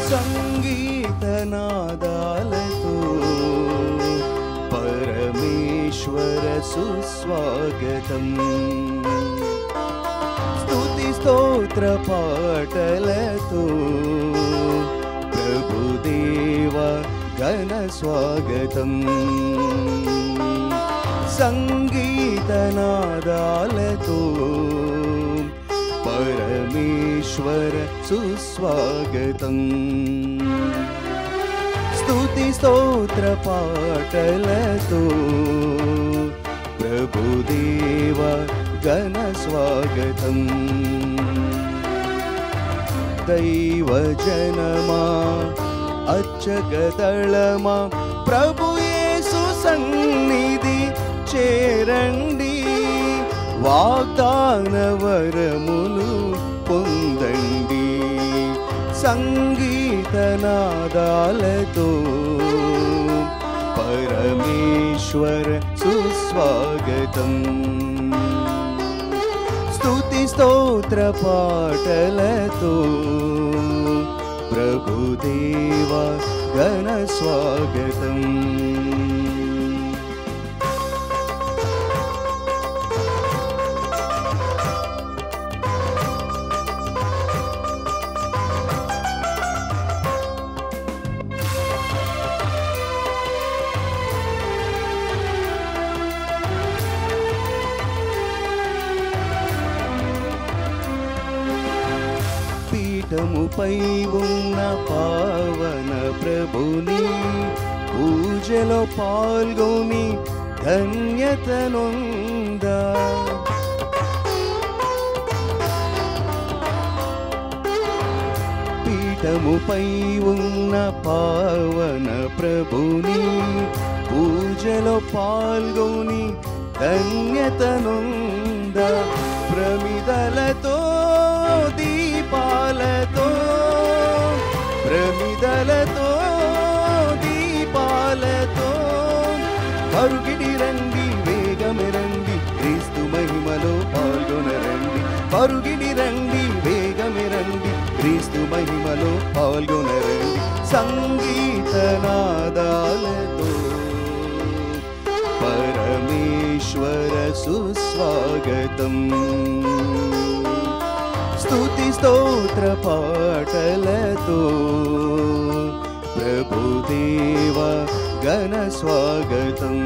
సంగీతనాదాలతో పరమేశ్వర సుస్వాగతం స్తుతి స్తోత్ర పాటలతో ప్రభుదేవ ఘన స్వాగతం సంగీతనాదాలతో పరమేశ్వర సుస్వాగతం స్తుతి స్తోత్ర పాటలతో ప్రభుదేవ ఘన స్వాగతం దైవ జనమా అచ్చగదళమా ప్రభు యేసు సన్నిధి చేరండి వాగ్దాన వరములు పొందండి సంగీతనాదాలతో పరమేశ్వర సుస్వాగతం స్తుతి స్తోత్ర పాటలతో ప్రభుదేవ ఘన స్వాగతం పీఠముపై ఉన్న పావన ప్రభుని పూజలో పాల్గొని ధన్యతనొందా పీఠముపై ఉన్న పావన ప్రభుని పూజలో పాల్గొని ధన్యతనుంద ప్రమిదలతో దీపాలతో ప్రమిదలతో దీపాలతో పరుగిడి రండి వేగమెరండి క్రీస్తు మహిమలో పాల్గొనరండి పరుగిడి రండి వేగమెరండి క్రీస్తు మహిమలో పాల్గొనరండి సంగీతనాదాలతో పరమేశ్వర సుస్వాగతం స్తుతి స్తోత్ర పాటలతో ప్రభుదేవ ఘన స్వాగతం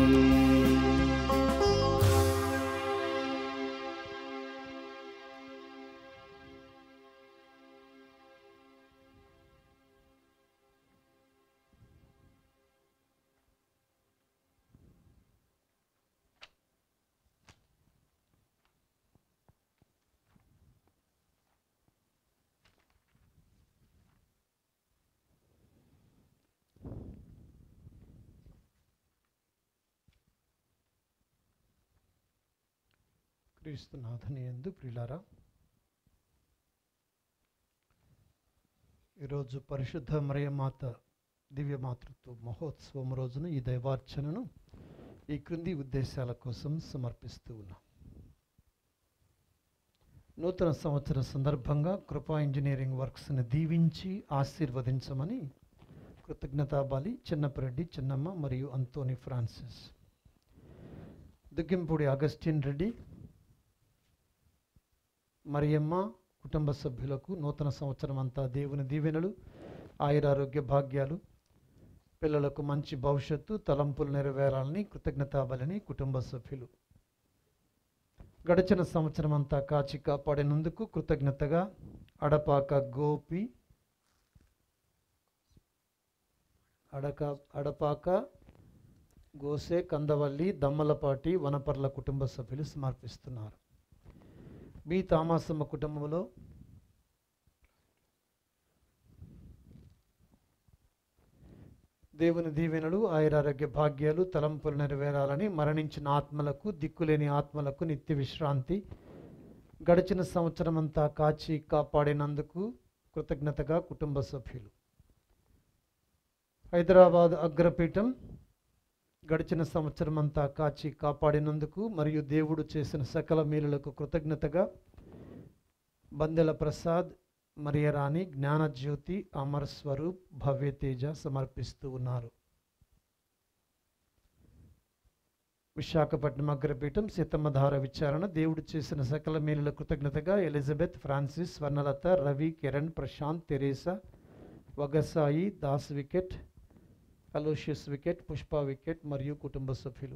క్రీస్తునాథని ఎందు ప్రియులారా ఈరోజు పరిశుద్ధ మరియమాత దివ్య మాతృత్వ మహోత్సవం రోజున ఈ దైవార్చనను ఈ క్రింది ఉద్దేశాల కోసం సమర్పిస్తూ ఉన్నాం నూతన సంవత్సర సందర్భంగా కృపా ఇంజనీరింగ్ వర్క్స్ని దీవించి ఆశీర్వదించమని కృతజ్ఞతాబాలి చిన్నపరెడ్డి చిన్నమ్మ మరియు Anthony Francis Duggimpudi Augustine Reddy Mariyamma కుటుంబ సభ్యులకు నూతన సంవత్సరం అంతా దేవుని దీవెనలు ఆయురారోగ్య భాగ్యాలు పిల్లలకు మంచి భవిష్యత్తు తలంపులు నెరవేరాలని కృతజ్ఞతాబలని కుటుంబ సభ్యులు గడిచిన సంవత్సరం అంతా కాచి కాపాడినందుకు కృతజ్ఞతగా అడపాక గోపి అడక అడపాక గోసే కందవల్లి దమ్మలపాటి వనపర్ల కుటుంబ సభ్యులు సమర్పిస్తున్నారు బి తామాసమ్మ కుటుంబంలో దేవుని దీవెనలు ఆయురారోగ్య భాగ్యాలు తలంపులు నెరవేరాలని మరణించిన ఆత్మలకు దిక్కులేని ఆత్మలకు నిత్య విశ్రాంతి గడిచిన సంవత్సరం అంతా కాచి కాపాడినందుకు కృతజ్ఞతగా కుటుంబ సభ్యులు హైదరాబాద్ అగ్రపీఠం గడిచిన సంవత్సరం అంతా కాచి కాపాడినందుకు మరియు దేవుడు చేసిన సకల మేలులకు కృతజ్ఞతగా బందెల ప్రసాద్ మరియరాణి జ్ఞానజ్యోతి అమర్ స్వరూప్ భవ్యతేజ సమర్పిస్తూ ఉన్నారు విశాఖపట్నం అగ్రపీఠం సీతమ్మధార విచారణ దేవుడు చేసిన సకల మేలుల కృతజ్ఞతగా Elizabeth Francis Swarnalatha Ravi Kiran Prashanth Teresa Vagasai Das వికెట్ అలోషియస్ వికెట్ పుష్ప వికెట్ మరియు కుటుంబ సభ్యులు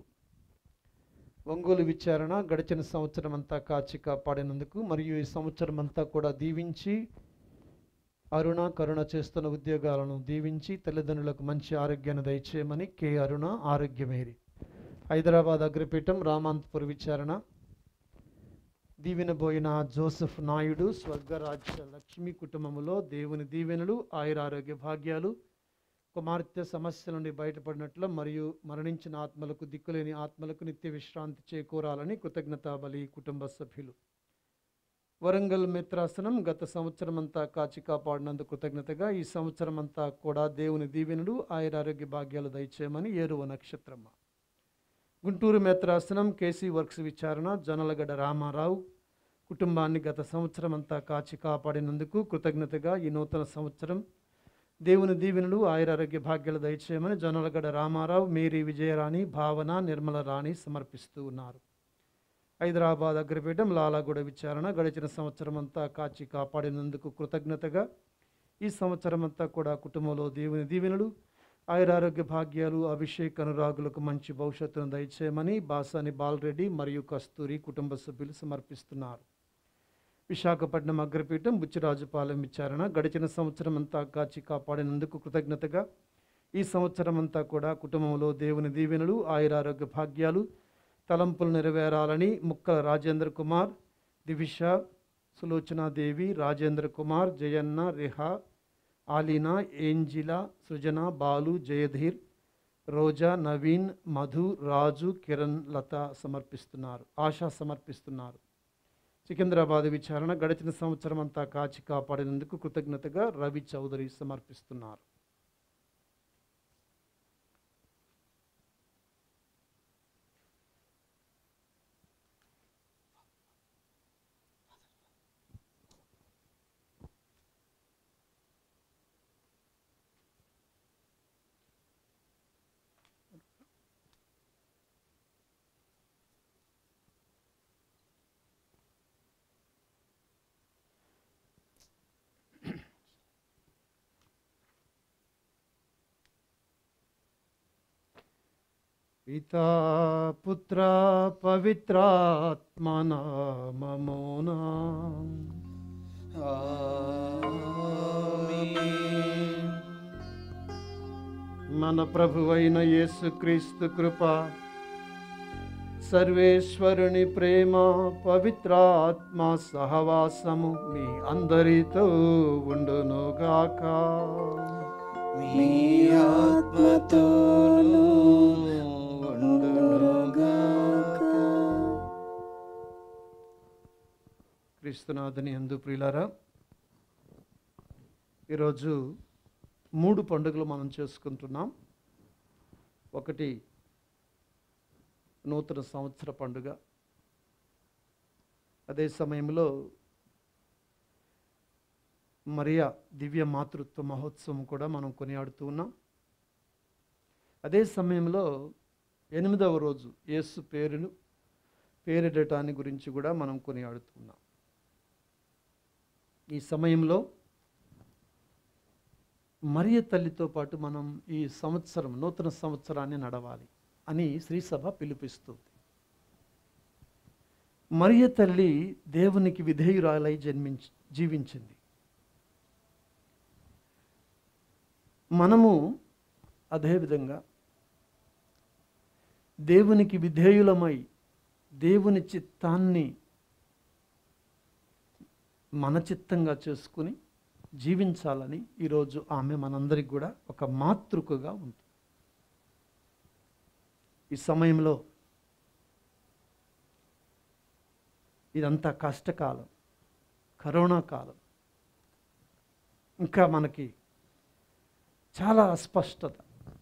ఒంగోలు విచారణ గడిచిన సంవత్సరం అంతా కాచి కాపాడినందుకు మరియు ఈ సంవత్సరం అంతా కూడా దీవించి అరుణ కరుణ చేస్తున్న ఉద్యోగాలను దీవించి తల్లిదండ్రులకు మంచి ఆరోగ్యాన్ని దయచేయమని కె అరుణ ఆరోగ్యమేరి హైదరాబాద్ అగ్రపీఠం రామాంతపుర విచారణ దీవెనబోయిన జోసెఫ్ నాయుడు స్వర్గరాజ్య లక్ష్మి కుటుంబములో దేవుని దీవెనలు ఆయురారోగ్య భాగ్యాలు కుమార్తె సమస్యల నుండి బయటపడినట్లు మరియు మరణించిన ఆత్మలకు దిక్కులేని ఆత్మలకు నిత్య విశ్రాంతి చేకూరాలని కృతజ్ఞతా బలి కుటుంబ సభ్యులు వరంగల్ మిత్రాసనం గత సంవత్సరం అంతా కాచి కాపాడినందుకు కృతజ్ఞతగా ఈ సంవత్సరం అంతా కూడా దేవుని దీవెనలు ఆయురారోగ్య భాగ్యాలు దయచేయమని ఏరువ నక్షత్రమ్మ గుంటూరు మేత్రాసనం కేసీ వర్క్స్ విచారణ జొన్నలగడ్డ రామారావు కుటుంబాన్ని గత సంవత్సరం అంతా కాచి కాపాడినందుకు కృతజ్ఞతగా ఈ నూతన సంవత్సరం దేవుని దీవెనలు ఆయురారోగ్య భాగ్యాలు దయచేయమని జొన్నలగడ్డ రామారావు మేరీ విజయరాణి భావన నిర్మల రాణి సమర్పిస్తూ ఉన్నారు హైదరాబాద్ అగ్రపీఠం లాలాగూడ విచారణ గడిచిన సంవత్సరం అంతా కాచి కాపాడినందుకు కృతజ్ఞతగా ఈ సంవత్సరం అంతా కూడా కుటుంబంలో దేవుని దీవెనలు ఆయురారోగ్య భాగ్యాలు అభిషేక్ అనురాగులకు మంచి భవిష్యత్తును దయచేయమని బాసాని బాలరెడ్డి మరియు కస్తూరి కుటుంబ సభ్యులు సమర్పిస్తున్నారు విశాఖపట్నం అగ్రపీఠం బుచ్చిరాజుపాలెం విచారణ గడిచిన సంవత్సరం అంతా కాచి కాపాడినందుకు కృతజ్ఞతగా ఈ సంవత్సరం అంతా కూడా కుటుంబంలో దేవుని దీవెనలు ఆయురారోగ్య భాగ్యాలు తలంపులు నెరవేరాలని ముక్కల రాజేంద్ర కుమార్ దివిష సులోచనాదేవి రాజేంద్ర కుమార్ జయన్న రిహా ఆలీనా ఏంజిలా సృజన బాలు జయధీర్ రోజా నవీన్ మధు రాజు కిరణ్ లత సమర్పిస్తున్నారు ఆశా సమర్పిస్తున్నారు సికింద్రాబాద్ విచారణ గడిచిన సంవత్సరం అంతా కాచి కాపాడినందుకు కృతజ్ఞతగా రవి చౌదరి సమర్పిస్తున్నారు పితా పుత్ర పవిత్రాత్మ నామమునా మన ప్రభువైన యేసుక్రీస్తు కృప సర్వేశ్వరుని ప్రేమ పవిత్రాత్మ సహవాసము మీ అందరితో ఉండునుగాక మీ ఆత్మతోను ఉండునుగాక. క్రీస్తునాథుని ఎందు ప్రియులారా ఈరోజు మూడు పండుగలు మనం చేసుకుంటున్నాం ఒకటి నూతన సంవత్సర పండుగ అదే సమయంలో మరియా దివ్య మాతృత్వ మహోత్సవం కూడా మనం కొనియాడుతూ ఉన్నాం అదే సమయంలో ఎనిమిదవ రోజు యేసు పేరును పేరిడటాన్ని గురించి కూడా మనం కొనియాడుతున్నాం ఈ సమయంలో మరియ తల్లితో పాటు మనం ఈ సంవత్సరం నూతన సంవత్సరాన్ని నడవాలి అని శ్రీసభ పిలుపిస్తుంది మరియ తల్లి దేవునికి విధేయురాలై జన్మించి జీవించింది మనము అదేవిధంగా దేవునికి విధేయులమై దేవుని చిత్తాన్ని మన చిత్తంగా చేసుకుని జీవించాలని ఈరోజు ఆమె మనందరికి కూడా ఒక మాతృకగా ఉంది ఈ సమయంలో ఇదంతా కష్టకాలం కరోనా కాలం ఇంకా మనకి చాలా అస్పష్టత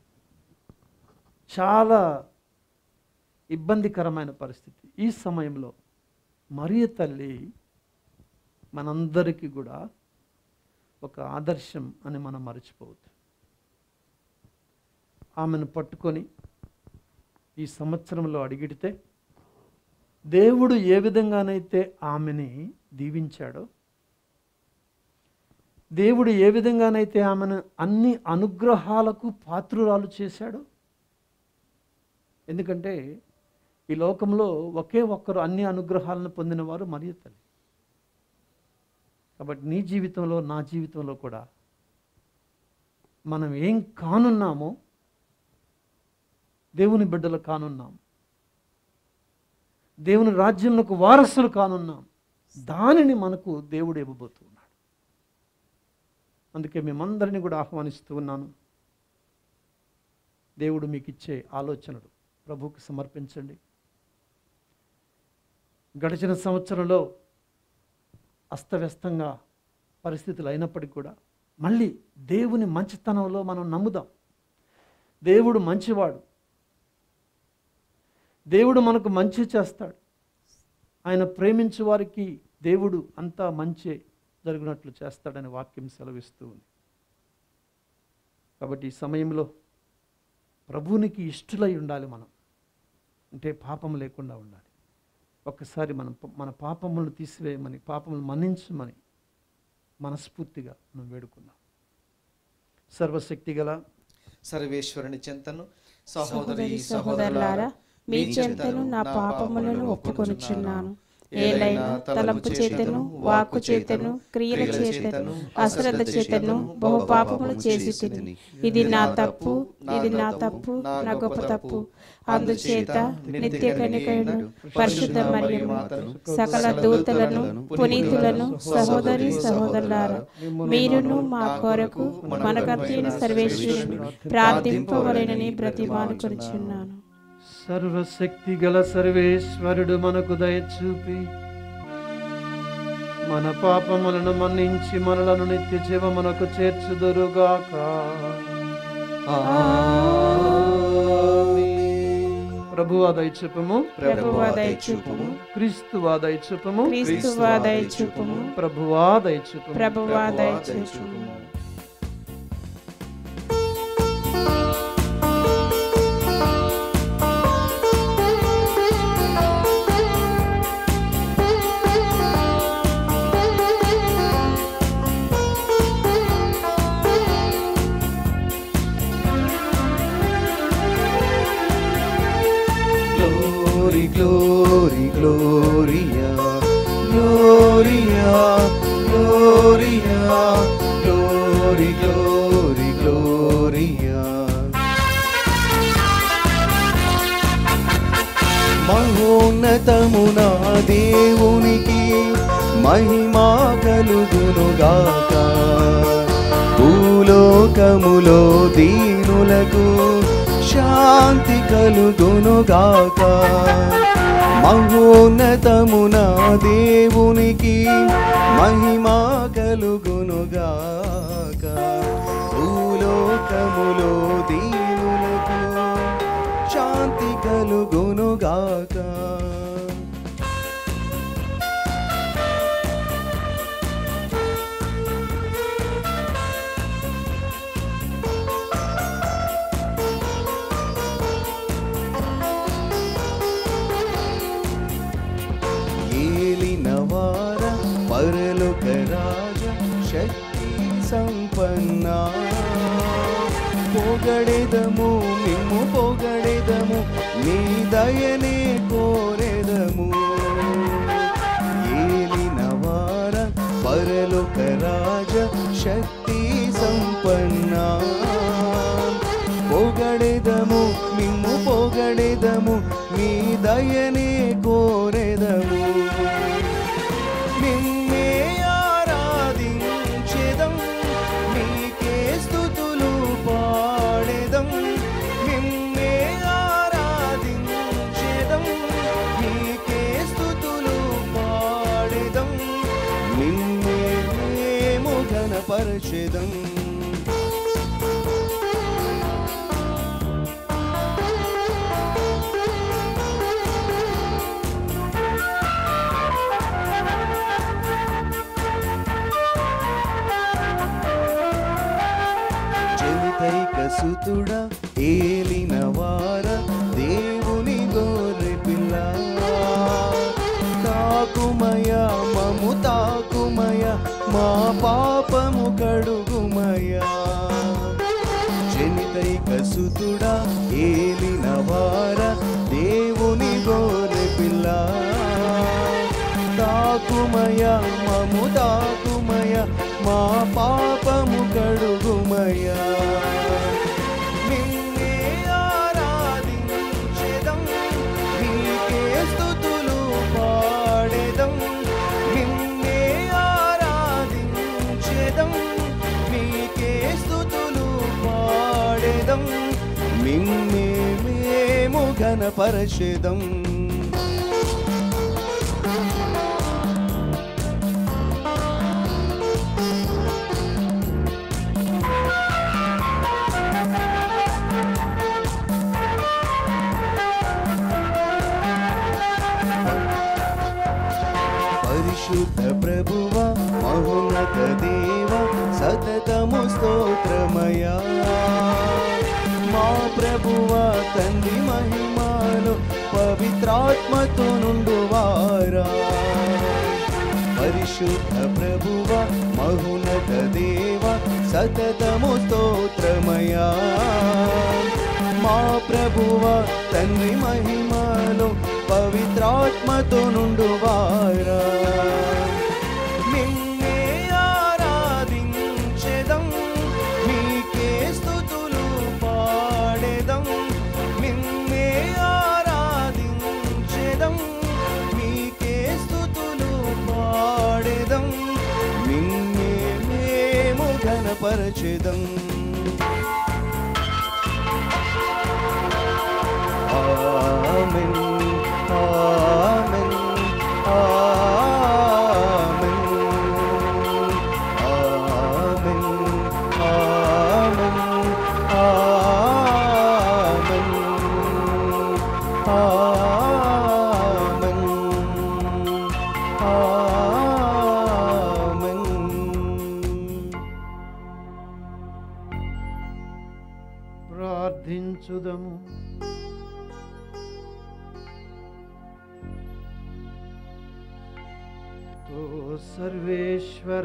చాలా ఇబ్బందికరమైన పరిస్థితి ఈ సమయంలో మరియ తల్లి మనందరికీ కూడా ఒక ఆదర్శం అని మనం మర్చిపోవద్దు ఆమెను పట్టుకొని ఈ సంవత్సరంలో అడిగిడితే దేవుడు ఏ విధంగానైతే ఆమెని దీవించాడో దేవుడు ఏ విధంగానైతే ఆమెను అన్ని అనుగ్రహాలకు పాత్రురాలు చేశాడో ఎందుకంటే ఈ లోకంలో ఒకే ఒక్కరు అన్ని అనుగ్రహాలను పొందినవారు మరియు తల్లి కాబట్టి నీ జీవితంలో నా జీవితంలో కూడా మనం ఏం కానున్నామో దేవుని బిడ్డలు కానున్నాం దేవుని రాజ్యంలోకి వారసులు కానున్నాం దానిని మనకు దేవుడు ఇవ్వబోతున్నాడు అందుకే మేమందరినీ కూడా ఆహ్వానిస్తూ ఉన్నాను దేవుడు మీకు ఇచ్చే ఆలోచనలు ప్రభువుకి సమర్పించండి గడిచిన సంవత్సరంలో అస్తవ్యస్తంగా పరిస్థితులు అయినప్పటికీ కూడా మళ్ళీ దేవుని మంచితనంలో మనం నమ్ముదాం దేవుడు మంచివాడు దేవుడు మనకు మంచి చేస్తాడు ఆయన ప్రేమించు వారికి దేవుడు అంతా మంచి జరిగినట్లు చేస్తాడని వాక్యం సెలవిస్తూ ఉంది కాబట్టి ఈ సమయంలో ప్రభువునికి ఇష్టలై ఉండాలి మనం అంటే పాపం లేకుండా ఉండాలి ఒక్కసారి మనం మన పాపములను తీసివేయమని పాపములు మన్నించమని మనస్ఫూర్తిగా మనం వేడుకుందాం సర్వశక్తి గల సర్వేశ్వరుని చెంతను సహోదరి సహోదరులారా మీ చెంతను నా పాపములను ఒప్పుకొనుచున్నాను ఏలైనా తలంపు చేతను వాక్కు చేతను క్రియల చేతను అశ్రద్ధ చేతను బహు పాపములు చేసి తిని ఇది నా తప్పు ఇది నా తప్పు నా గొప్ప తప్పు అందుచేత నిత్య కనికను పరిశుద్ధ మరియము సకల దూతలను పునీతులను సహోదరి సహోదరులారా మీరును మా కొరకు మనకర్తైన సర్వేశ్వరుని ప్రార్థింపవలెనని బ్రతిమానుకొనిచున్నాను సర్వశక్తి గల సర్వేశ్వరుడు మనకు దయచూపి మన పాపములను మన్నించి మనలను నిత్య జీవమునకు చేర్చుదురుగాక ప్రభువా దయచూపము ప్రభువా దయచూపుము క్రీస్తువా దయచూపము క్రీస్తువా దయచూపుము ప్రభువా దయచూపము ప్రభువా దయచూపుము Glory, glory, gloria, gloria, gloria, glory, glory, gloria. మహోన్నతమున దేవునికి మహిమా కలుగునుగాక భూలోకములో దీనులకు శాంతి కలుగునుగాక మహోన్నతమున దేవునికి మహిమా కలుగునుగాక భూలోకములో దీనులకు శాంతి కలుగునుగాక ఏలినవార పరలోక రాజ శక్తి సంపన్న పొగడెదము మేము పొగడెదము నీ దయనే కోరెదము ఏలినవార పరలోక రాజ శక్తి సంపన్న పొగడెదము మిమ్ము పొగడెదము మీ దయనే కోరెదము నిన్నే ఆరాధించెదం నీకే స్తుతులు పాడెదం నిన్నే ఆరాధించెదం నీకే స్తుతులు పాడెదం నిన్నే మేము ఘనపరచెదం జనితైక సుతుడ ఏలిన వార దేవుని గోరె పిల్ల తాకుమయ మము తాకుమయ మా పాపము కడుగుమయ జనితైక సుతుడ ఏలిన వార దేవుని గోరె పిల్ల తాకుమయ మము తాకుమయ మా పాపము కడుగుమయ నిన్నే ఆరాధించెదం నీకే స్తుతులు పాడెదం నిన్నే ఆరాధించెదం నీకే స్తుతులు పాడెదం నిన్నే మేము ఘనపరచెదం పరిశుద్ధ ప్రభువ మహోన్నత దేవ సతతము స్తోత్రమయ మా ప్రభువ తండ్రి మహిమాలు పవిత్రాత్మతో నుండువారా పరిశుద్ధ ప్రభువ మహోన్నత దేవ సతతము స్తోత్రమయా మా ప్రభువ తండ్రి మహిమలో పవిత్రాత్మతో నుండువారా నిన్నే ఆరాధించెదం నీకే స్తుతులు పాడెదం నిన్నే ఆరాధించెదం నీకే స్తుతులు పాడెదం నిన్నే మేము ఘనపరచెదం ఆమెన్ ఆమెన్ ఆమెన్ ఆమెన్ ఆమెన్ ఆమెన్ ఆమెన్ ఆమెన్ ప్రార్థించుదము ఓ సర్వేశ్వర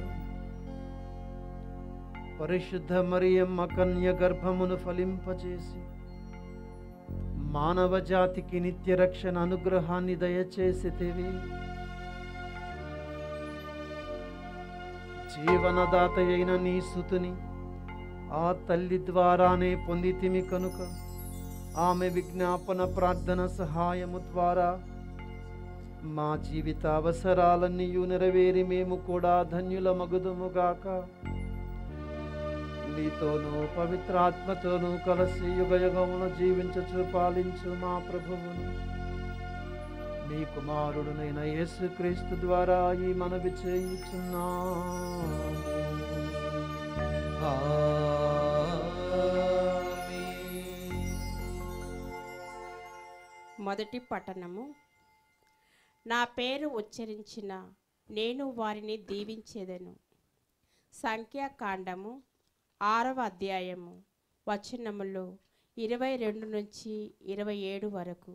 పరిశుద్ధ మరియమ్మ కన్య గర్భమును ఫలింపచేసి మానవ జాతికి నిత్య రక్షణ అనుగ్రహాన్ని దయచేసితివి జీవనదాత అయిన నీ సుతుని ఆ తల్లి ద్వారానే పొందితిమి కనుక ఆమె విజ్ఞాపన ప్రార్థన సహాయము ద్వారా మా జీవిత అవసరాలన్నీ నెరవేరి మేము కూడా ధన్యుల మగుదుముగాక నీతోనూ పవిత్రాత్మతోనూ కలిసి యుగయుగమును జీవించచు పాలించు మా ప్రభువును మీ కుమారుడునైన యేసుక్రీస్తు ద్వారా ఈ మనవి చేయుచున్నా మొదటి పట్టణము నా పేరు ఉచ్చరించిన నేను వారిని దీవించేదను సంఖ్యాకాండము ఆరవ అధ్యాయము వచనములు ఇరవై రెండు నుంచి ఇరవై ఏడు వరకు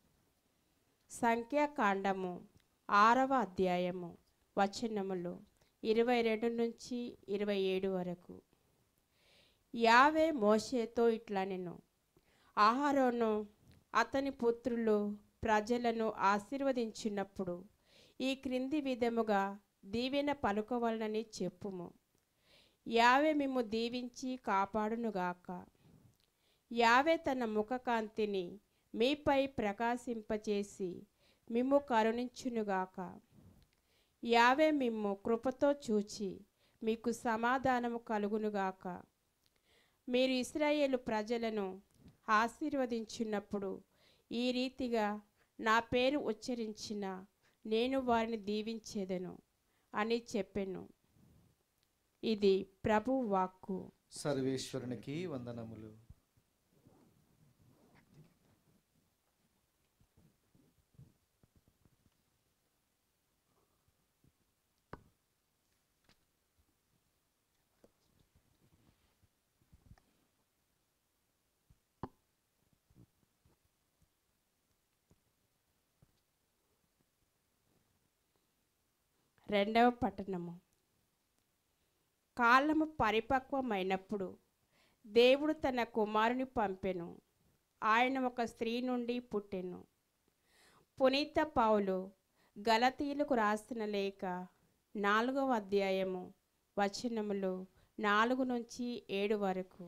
సంఖ్యాకాండము ఆరవ అధ్యాయము వచనములు ఇరవై రెండు నుంచి ఇరవై ఏడు వరకు యావే మోషేతో ఇట్లా నేను ఆహారోను అతని పుత్రులు ప్రజలను ఆశీర్వదించినప్పుడు ఈ క్రింది విధముగా దీవెన పలుకవలనని చెప్పుము యావే మిమ్ము దీవించి కాపాడునుగాక యావే తన ముఖకాంతిని మీపై ప్రకాశింపచేసి మిమ్ము కరుణించునుగాక యావే మిమ్ము కృపతో చూచి మీకు సమాధానము కలుగునుగాక మీరు ఇస్రాయేలు ప్రజలను ఆశీర్వదించినప్పుడు ఈ రీతిగా నా పేరు ఉచ్చరించిన నేను వారిని దీవించేదను అని చెప్పెను ఇది ప్రభు వాక్కు సర్వేశ్వరునికి వందనములు రెండవ పట్టణము కాలము పరిపక్వమైనప్పుడు దేవుడు తన కుమారుని పంపెను ఆయన ఒక స్త్రీ నుండి పుట్టెను పునీత పౌలు గలతీయులకు రాసిన లేఖ నాలుగవ అధ్యాయము వచనములు నాలుగు నుంచి ఏడు వరకు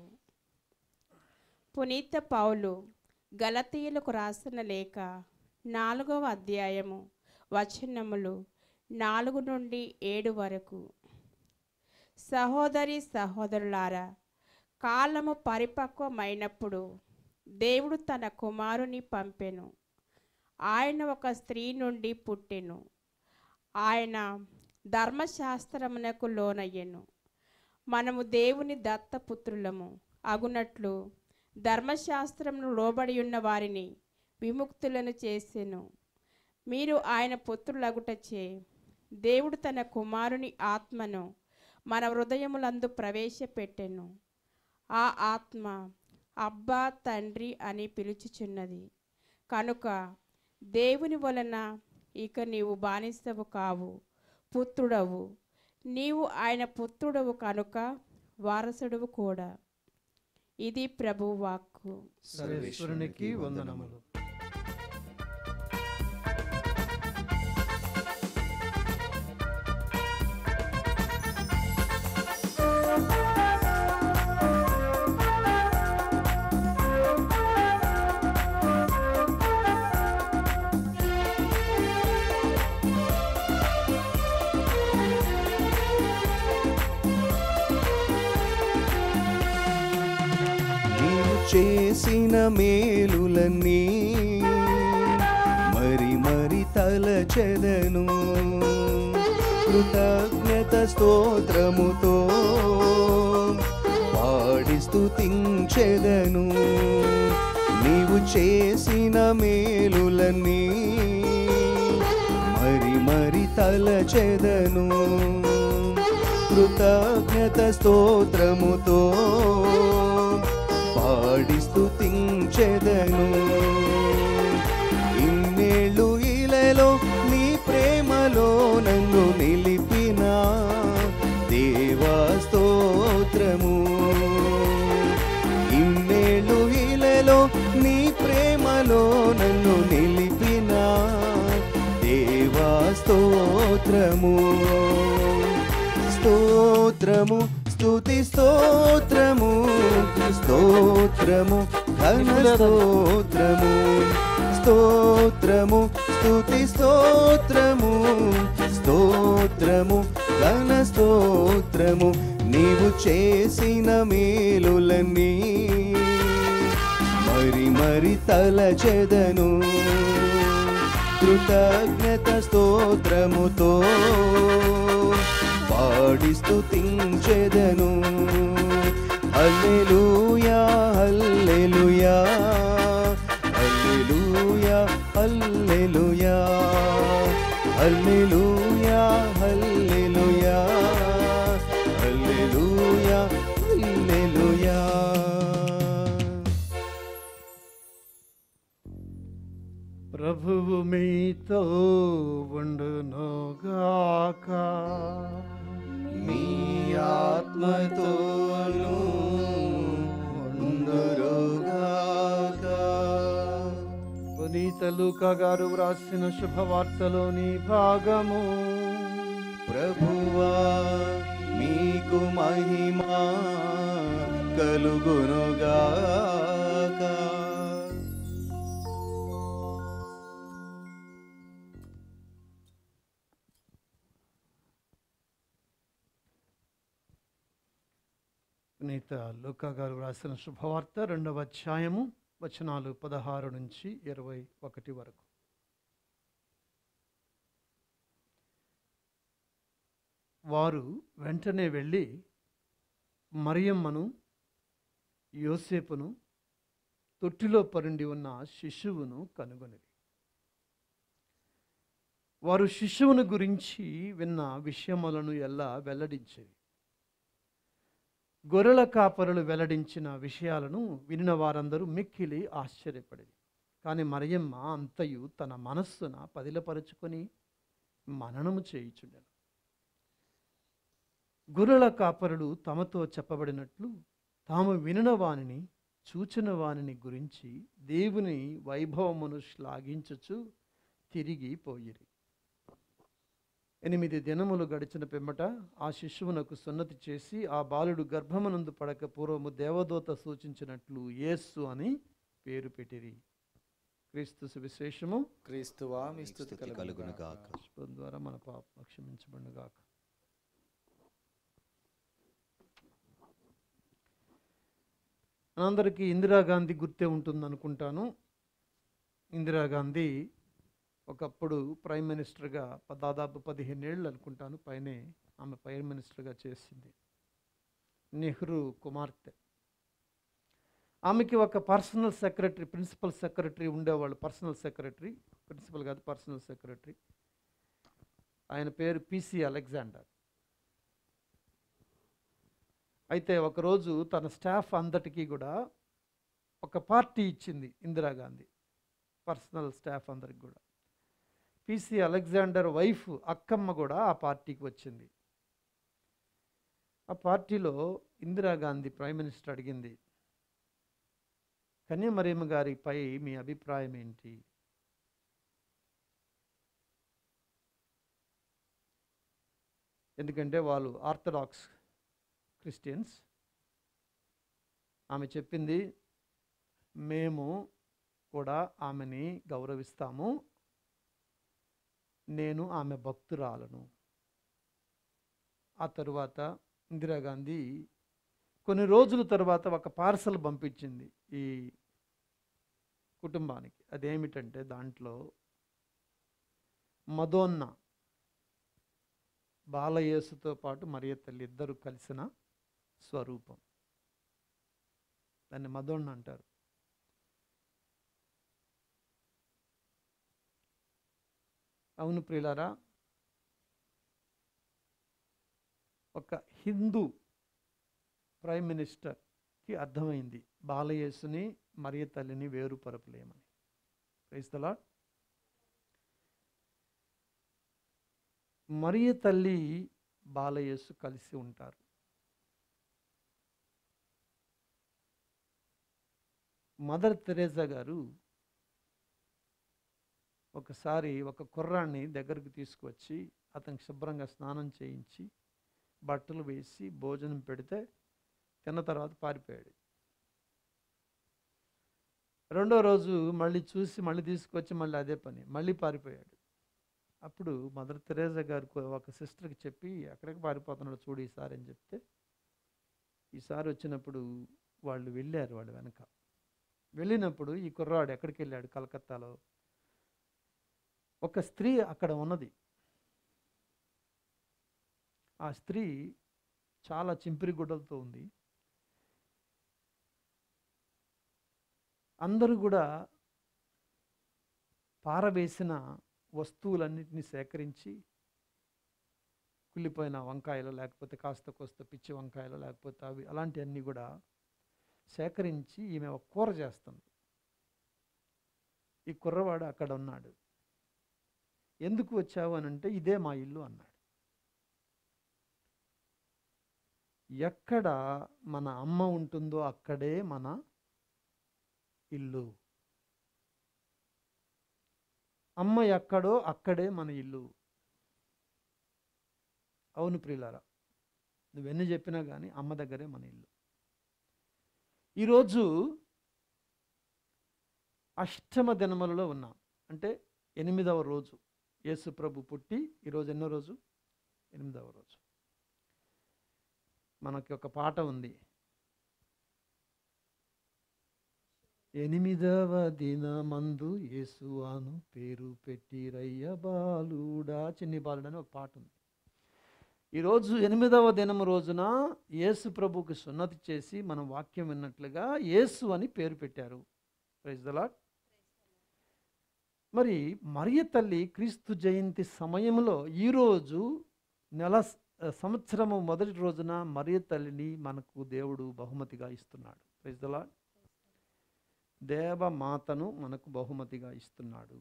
పునీత పౌలు గలతీయులకు రాసిన లేఖ నాలుగవ అధ్యాయము వచనములు నాలుగు నుండి ఏడు వరకు సహోదరి సహోదరులారా కాలము పరిపక్వమైనప్పుడు దేవుడు తన కుమారుని పంపెను ఆయన ఒక స్త్రీ నుండి పుట్టెను ఆయన ధర్మశాస్త్రమునకు లోనయ్యెను మనము దేవుని దత్తపుత్రులము అగునట్లు ధర్మశాస్త్రమును లోబడి ఉన్న వారిని విముక్తులను చేసెను మీరు ఆయన పుత్రులగుటచే దేవుడు తన కుమారుని ఆత్మను మన హృదయములందు ప్రవేశపెట్టెను ఆ ఆత్మ అబ్బా తండ్రి అని పిలుచుచున్నది కనుక దేవుని వలన ఇక నీవు బానిసవు కావు పుత్రుడవు నీవు ఆయన పుత్రుడవు కనుక వారసుడవు కూడా ఇది ప్రభు వాక్కు సర్వేశ్వరునికి వందనములు నీవు చేసిన మేలులన్నీ మరి మరి తలచెదను కృతజ్ఞత స్తోత్రముతో పాడి స్తుతించెదను నీవు చేసిన మేలులన్నీ మరి మరి తలచెదను కృతజ్ఞత స్తోత్రముతో పాడి స్తుతించెదను ఇన్నేళ్ళు ఇలలో నీ ప్రేమలో నన్ను నిలిపిన దేవా స్తోత్రము ఇన్నేళ్ళు ఇలలో నీ ప్రేమలో నన్ను నిలిపిన దేవా స్తోత్రము స్తోత్రము స్తుతి స్తోత్రము స్తోత్రము ఘన స్తోత్రము స్తోత్రము స్తుతి స్తోత్రము స్తోత్రము ఘన స్తోత్రము నీవు చేసిన మేలులన్నీ మరి మరి తలచెదను కృతజ్ఞత స్తోత్రముతో పాడి స్తుతించెదను హల్లెలూయా హల్లెలూయా హల్లెలూయా హల్లెలూయా హల్లెలూయా హల్లెలూయా హల్లెలూయా హల్లెలూయా ప్రభువు మీతో ఉండునుగాక మీ ఆత్మతోను ఉందురుగాక పునీత లూకా గారు వ్రాసిన శుభవార్తలోని భాగము ప్రభువా మీకు మహిమా కలుగునుగాక పునీత లూకా గారు వ్రాసిన శుభవార్త రెండవ అధ్యాయము వచనాలు పదహారు నుంచి ఇరవై ఒకటి వరకు వారు వెంటనే వెళ్ళి మరియమ్మను యోసేపును తొట్టిలో పరుండి ఉన్న శిశువును కనుగొనిరి వారు శిశువును గురించి విన్న విషయములను ఎలా వెల్లడించేది గొర్రెల కాపరులు వెల్లడించిన విషయాలను వినిన వారందరూ మిక్కిలి ఆశ్చర్యపడేది కానీ మరియమ్మ అంతయు తన మనస్సున పదిలపరుచుకొని మననము చేయుచుండెను గొర్రెల కాపరులు తమతో చెప్పబడినట్లు తాము వినిన వానిని చూచిన వానిని గురించి దేవుని వైభవమును శ్లాఘించుచు తిరిగి పోయిరి ఎనిమిది దినములు గడిచిన పిమ్మట ఆ శిశువునకు సున్నతి చేసి ఆ బాలుడు గర్భమునందు పడక పూర్వము దేవదూత సూచించినట్లు యేస్సు అని పేరు పెట్టిరి క్రీస్తు సువిశేషము క్రీస్తువా మీ స్థుతి స్తుతి కలుగును కలుగును గాక గాక. పుష్పం ద్వారా మన పాప క్షమించబడుగాక మనందరికీ ఇందిరాగాంధీ గుర్తే ఉంటుంది అనుకుంటాను ఇందిరాగాంధీ ఒకప్పుడు ప్రైమ్ మినిస్టర్గా ప- దాదాపు పదిహేను ఏళ్ళు అనుకుంటాను పైనే ఆమె ప్రైమ్ మినిస్టర్గా చేసింది నెహ్రూ కుమార్తె ఆమెకి ఒక పర్సనల్ సెక్రటరీ ప్రిన్సిపల్ సెక్రటరీ ఉండేవాళ్ళు పర్సనల్ సెక్రటరీ ప్రిన్సిపల్ కాదు పర్సనల్ సెక్రటరీ ఆయన పేరు పిసి అలెగ్జాండర్ అయితే ఒకరోజు తన స్టాఫ్ అందరికీ కూడా ఒక పార్టీ ఇచ్చింది ఇందిరాగాంధీ పర్సనల్ స్టాఫ్ అందరికి కూడా పిసి అలెగ్జాండర్ వైఫ్ అక్కమ్మ కూడా ఆ పార్టీకి వచ్చింది ఆ పార్టీలో ఇందిరాగాంధీ ప్రైమ్ మినిస్టర్ అడిగింది కన్యామరీమ గారిపై మీ అభిప్రాయం ఏంటి ఎందుకంటే వాళ్ళు ఆర్థడాక్స్ క్రిస్టియన్స్ ఆమె చెప్పింది మేము కూడా ఆమెని గౌరవిస్తాము నేను ఆమె భక్తురాలను ఆ తరువాత ఇందిరాగాంధీ కొన్ని రోజుల తర్వాత ఒక పార్సల్ పంపించింది ఈ కుటుంబానికి అదేమిటంటే దాంట్లో మదోన్న బాలయేసుతో పాటు మరియ తల్లి ఇద్దరు కలిసిన స్వరూపం దాన్ని మదోన్న అంటారు అవును ప్రియులారా ఒక హిందూ ప్రైమ్ మినిస్టర్కి అర్థమైంది బాలయేసుని మరియ తల్లిని వేరుపరపలేమని క్రైస్తలా మరియ తల్లి బాలయేసు కలిసి ఉంటారు మదర్ తెరేజా గారు ఒకసారి ఒక కుర్రాన్ని దగ్గరకు తీసుకువచ్చి అతనికి శుభ్రంగా స్నానం చేయించి బట్టలు వేసి భోజనం పెడితే తిన్న తర్వాత పారిపోయాడు రెండో రోజు మళ్ళీ చూసి మళ్ళీ తీసుకొచ్చి మళ్ళీ అదే పని మళ్ళీ పారిపోయాడు అప్పుడు మదర్ తెరేజా గారు ఒక సిస్టర్కి చెప్పి ఎక్కడికి పారిపోతున్నాడో చూడు ఈసారి అని చెప్తే ఈసారి వచ్చినప్పుడు వాళ్ళు వెళ్ళారు వాళ్ళు వెనక వెళ్ళినప్పుడు ఈ కుర్రాడు ఎక్కడికి వెళ్ళాడు కలకత్తాలో ఒక స్త్రీ అక్కడ ఉన్నది ఆ స్త్రీ చాలా చింపిరి గుడ్డలతో ఉంది అందరూ కూడా పారవేసిన వస్తువులన్నిటిని సేకరించి కుళ్ళిపోయిన వంకాయలు లేకపోతే కాస్త కోస్త పిచ్చి వంకాయలు లేకపోతే అవి అలాంటివన్నీ కూడా సేకరించి ఈమె ఒక కూర చేస్తుంది ఈ కుర్రవాడు అక్కడ ఉన్నాడు ఎందుకు వచ్చావు అని అంటే ఇదే మా ఇల్లు అన్నాడు ఎక్కడ మన అమ్మ ఉంటుందో అక్కడే మన ఇల్లు అమ్మ ఎక్కడో అక్కడే మన ఇల్లు అవును ప్రియులారా నువ్వెన్ని చెప్పినా కానీ అమ్మ దగ్గరే మన ఇల్లు ఈరోజు అష్టమ దినములలో ఉన్నాం అంటే ఎనిమిదవ రోజు యేసు ప్రభు పుట్టి ఈరోజు ఎన్నో రోజు ఎనిమిదవ రోజు మనకి ఒక పాట ఉంది ఎనిమిదవ దినమందు యేసువాను పేరు పెట్టి రయ్య బాలుడా చిన్ని బాలుడు అని ఒక పాట ఉంది ఈరోజు ఎనిమిదవ దినం రోజున యేసు ప్రభుకి సున్నతి చేసి మనం వాక్యం విన్నట్లుగా యేసు అని పేరు పెట్టారు ప్రైజ్ ద లార్డ్ మరి మరియ తల్లి క్రీస్తు జయంతి సమయంలో ఈరోజు నెల స- సంవత్సరము మొదటి రోజున మరియ తల్లిని మనకు దేవుడు బహుమతిగా ఇస్తున్నాడు ప్రైజ్ ద లార్డ్ దేవమాతను మనకు బహుమతిగా ఇస్తున్నాడు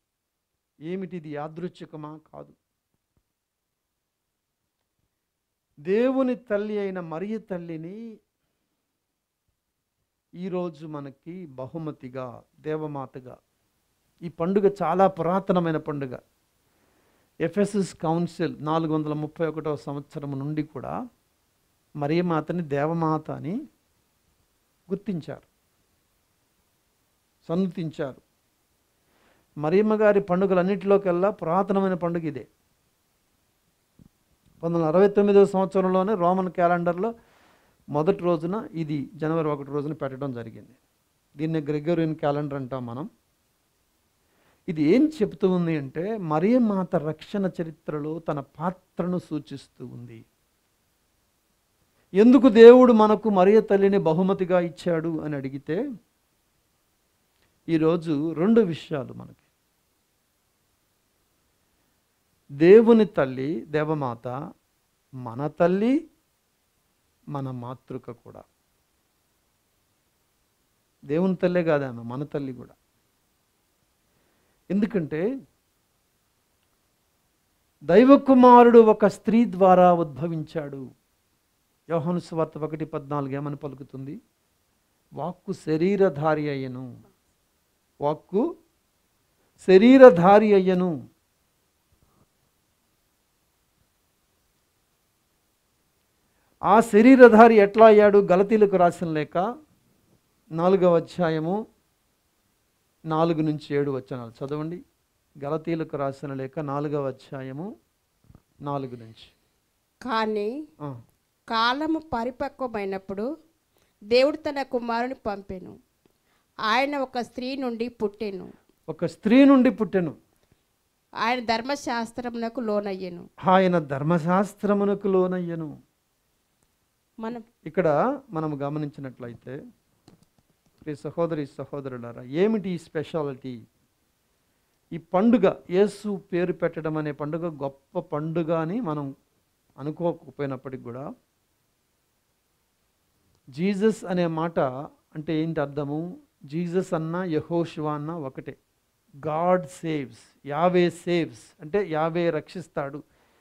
ఏమిటిది యాదృచ్ఛికమా కాదు దేవుని తల్లి అయిన మరియ తల్లిని ఈరోజు మనకి బహుమతిగా దేవమాతగా ఈ పండుగ చాలా పురాతనమైన పండుగ ఎఫ్ఎస్ఎస్ కౌన్సిల్ నాలుగు వందల ముప్పై ఒకటవ సంవత్సరం నుండి కూడా మరియమాతని దేవమాత అని గుర్తించారు సన్నుతించారు మరియమ్మ గారి పండుగలన్నింటిలోకెల్లా పురాతనమైన పండుగ ఇదే పంతొమ్మిది వందల అరవై తొమ్మిదవ సంవత్సరంలోనే రోమన్ క్యాలెండర్లో మొదటి రోజున ఇది జనవరి ఒకటి రోజున పెట్టడం జరిగింది దీన్ని గ్రెగోరియన్ క్యాలెండర్ అంటాం మనం ఇది ఏం చెప్తూ ఉంది అంటే మరియమాత రక్షణ చరిత్రలో తన పాత్రను సూచిస్తూ ఉంది ఎందుకు దేవుడు మనకు మరియ తల్లిని బహుమతిగా ఇచ్చాడు అని అడిగితే ఈరోజు రెండు విషయాలు మనకి దేవుని తల్లి దేవమాత మన తల్లి మన మాతృక కూడా దేవుని తల్లే కాదు ఆమె మన తల్లి కూడా ఎందుకంటే దైవకుమారుడు ఒక స్త్రీ ద్వారా ఉద్భవించాడు యోహాను స్వార్త ఒకటి పద్నాలుగు ఏమని పలుకుతుంది వాక్కు శరీరధారి అయ్యను వాక్కు శరీరధారి అయ్యను ఆ శరీరధారి ఎట్లా అయ్యాడు గలతీలకు రాసిన లేక నాలుగవ అధ్యాయము నాలుగు నుంచి ఏడు వచనాలు చదవండి గలతీలకు రాసిన లేక నాలుగవ అధ్యాయము నాలుగు నుంచి కానీ ఆ, కాలము పరిపక్వమైనప్పుడు దేవుడు తన కుమారుని పంపెను ఆయన ఒక స్త్రీ నుండి పుట్టెను ఒక స్త్రీ నుండి పుట్టెను ఆయన ధర్మశాస్త్రమునకు లోనయ్యెను ఆయన ధర్మశాస్త్రమునకు లోనయ్యను మనం ఇక్కడ మనం గమనించినట్లయితే ప్రియ సహోదరి సహోదరులారా ఏమిటి ఈ స్పెషాలిటీ ఈ పండుగ యేసు పేరు పెట్టడం అనే పండుగ గొప్ప పండుగ అని మనం అనుకోకపోయినప్పటికి కూడా జీసస్ అనే మాట అంటే ఏంటి అర్థము జీసస్ అన్న యహోషువా అన్న ఒకటే గాడ్ సేవ్స్ యావే సేవ్స్ అంటే యావే రక్షిస్తాడు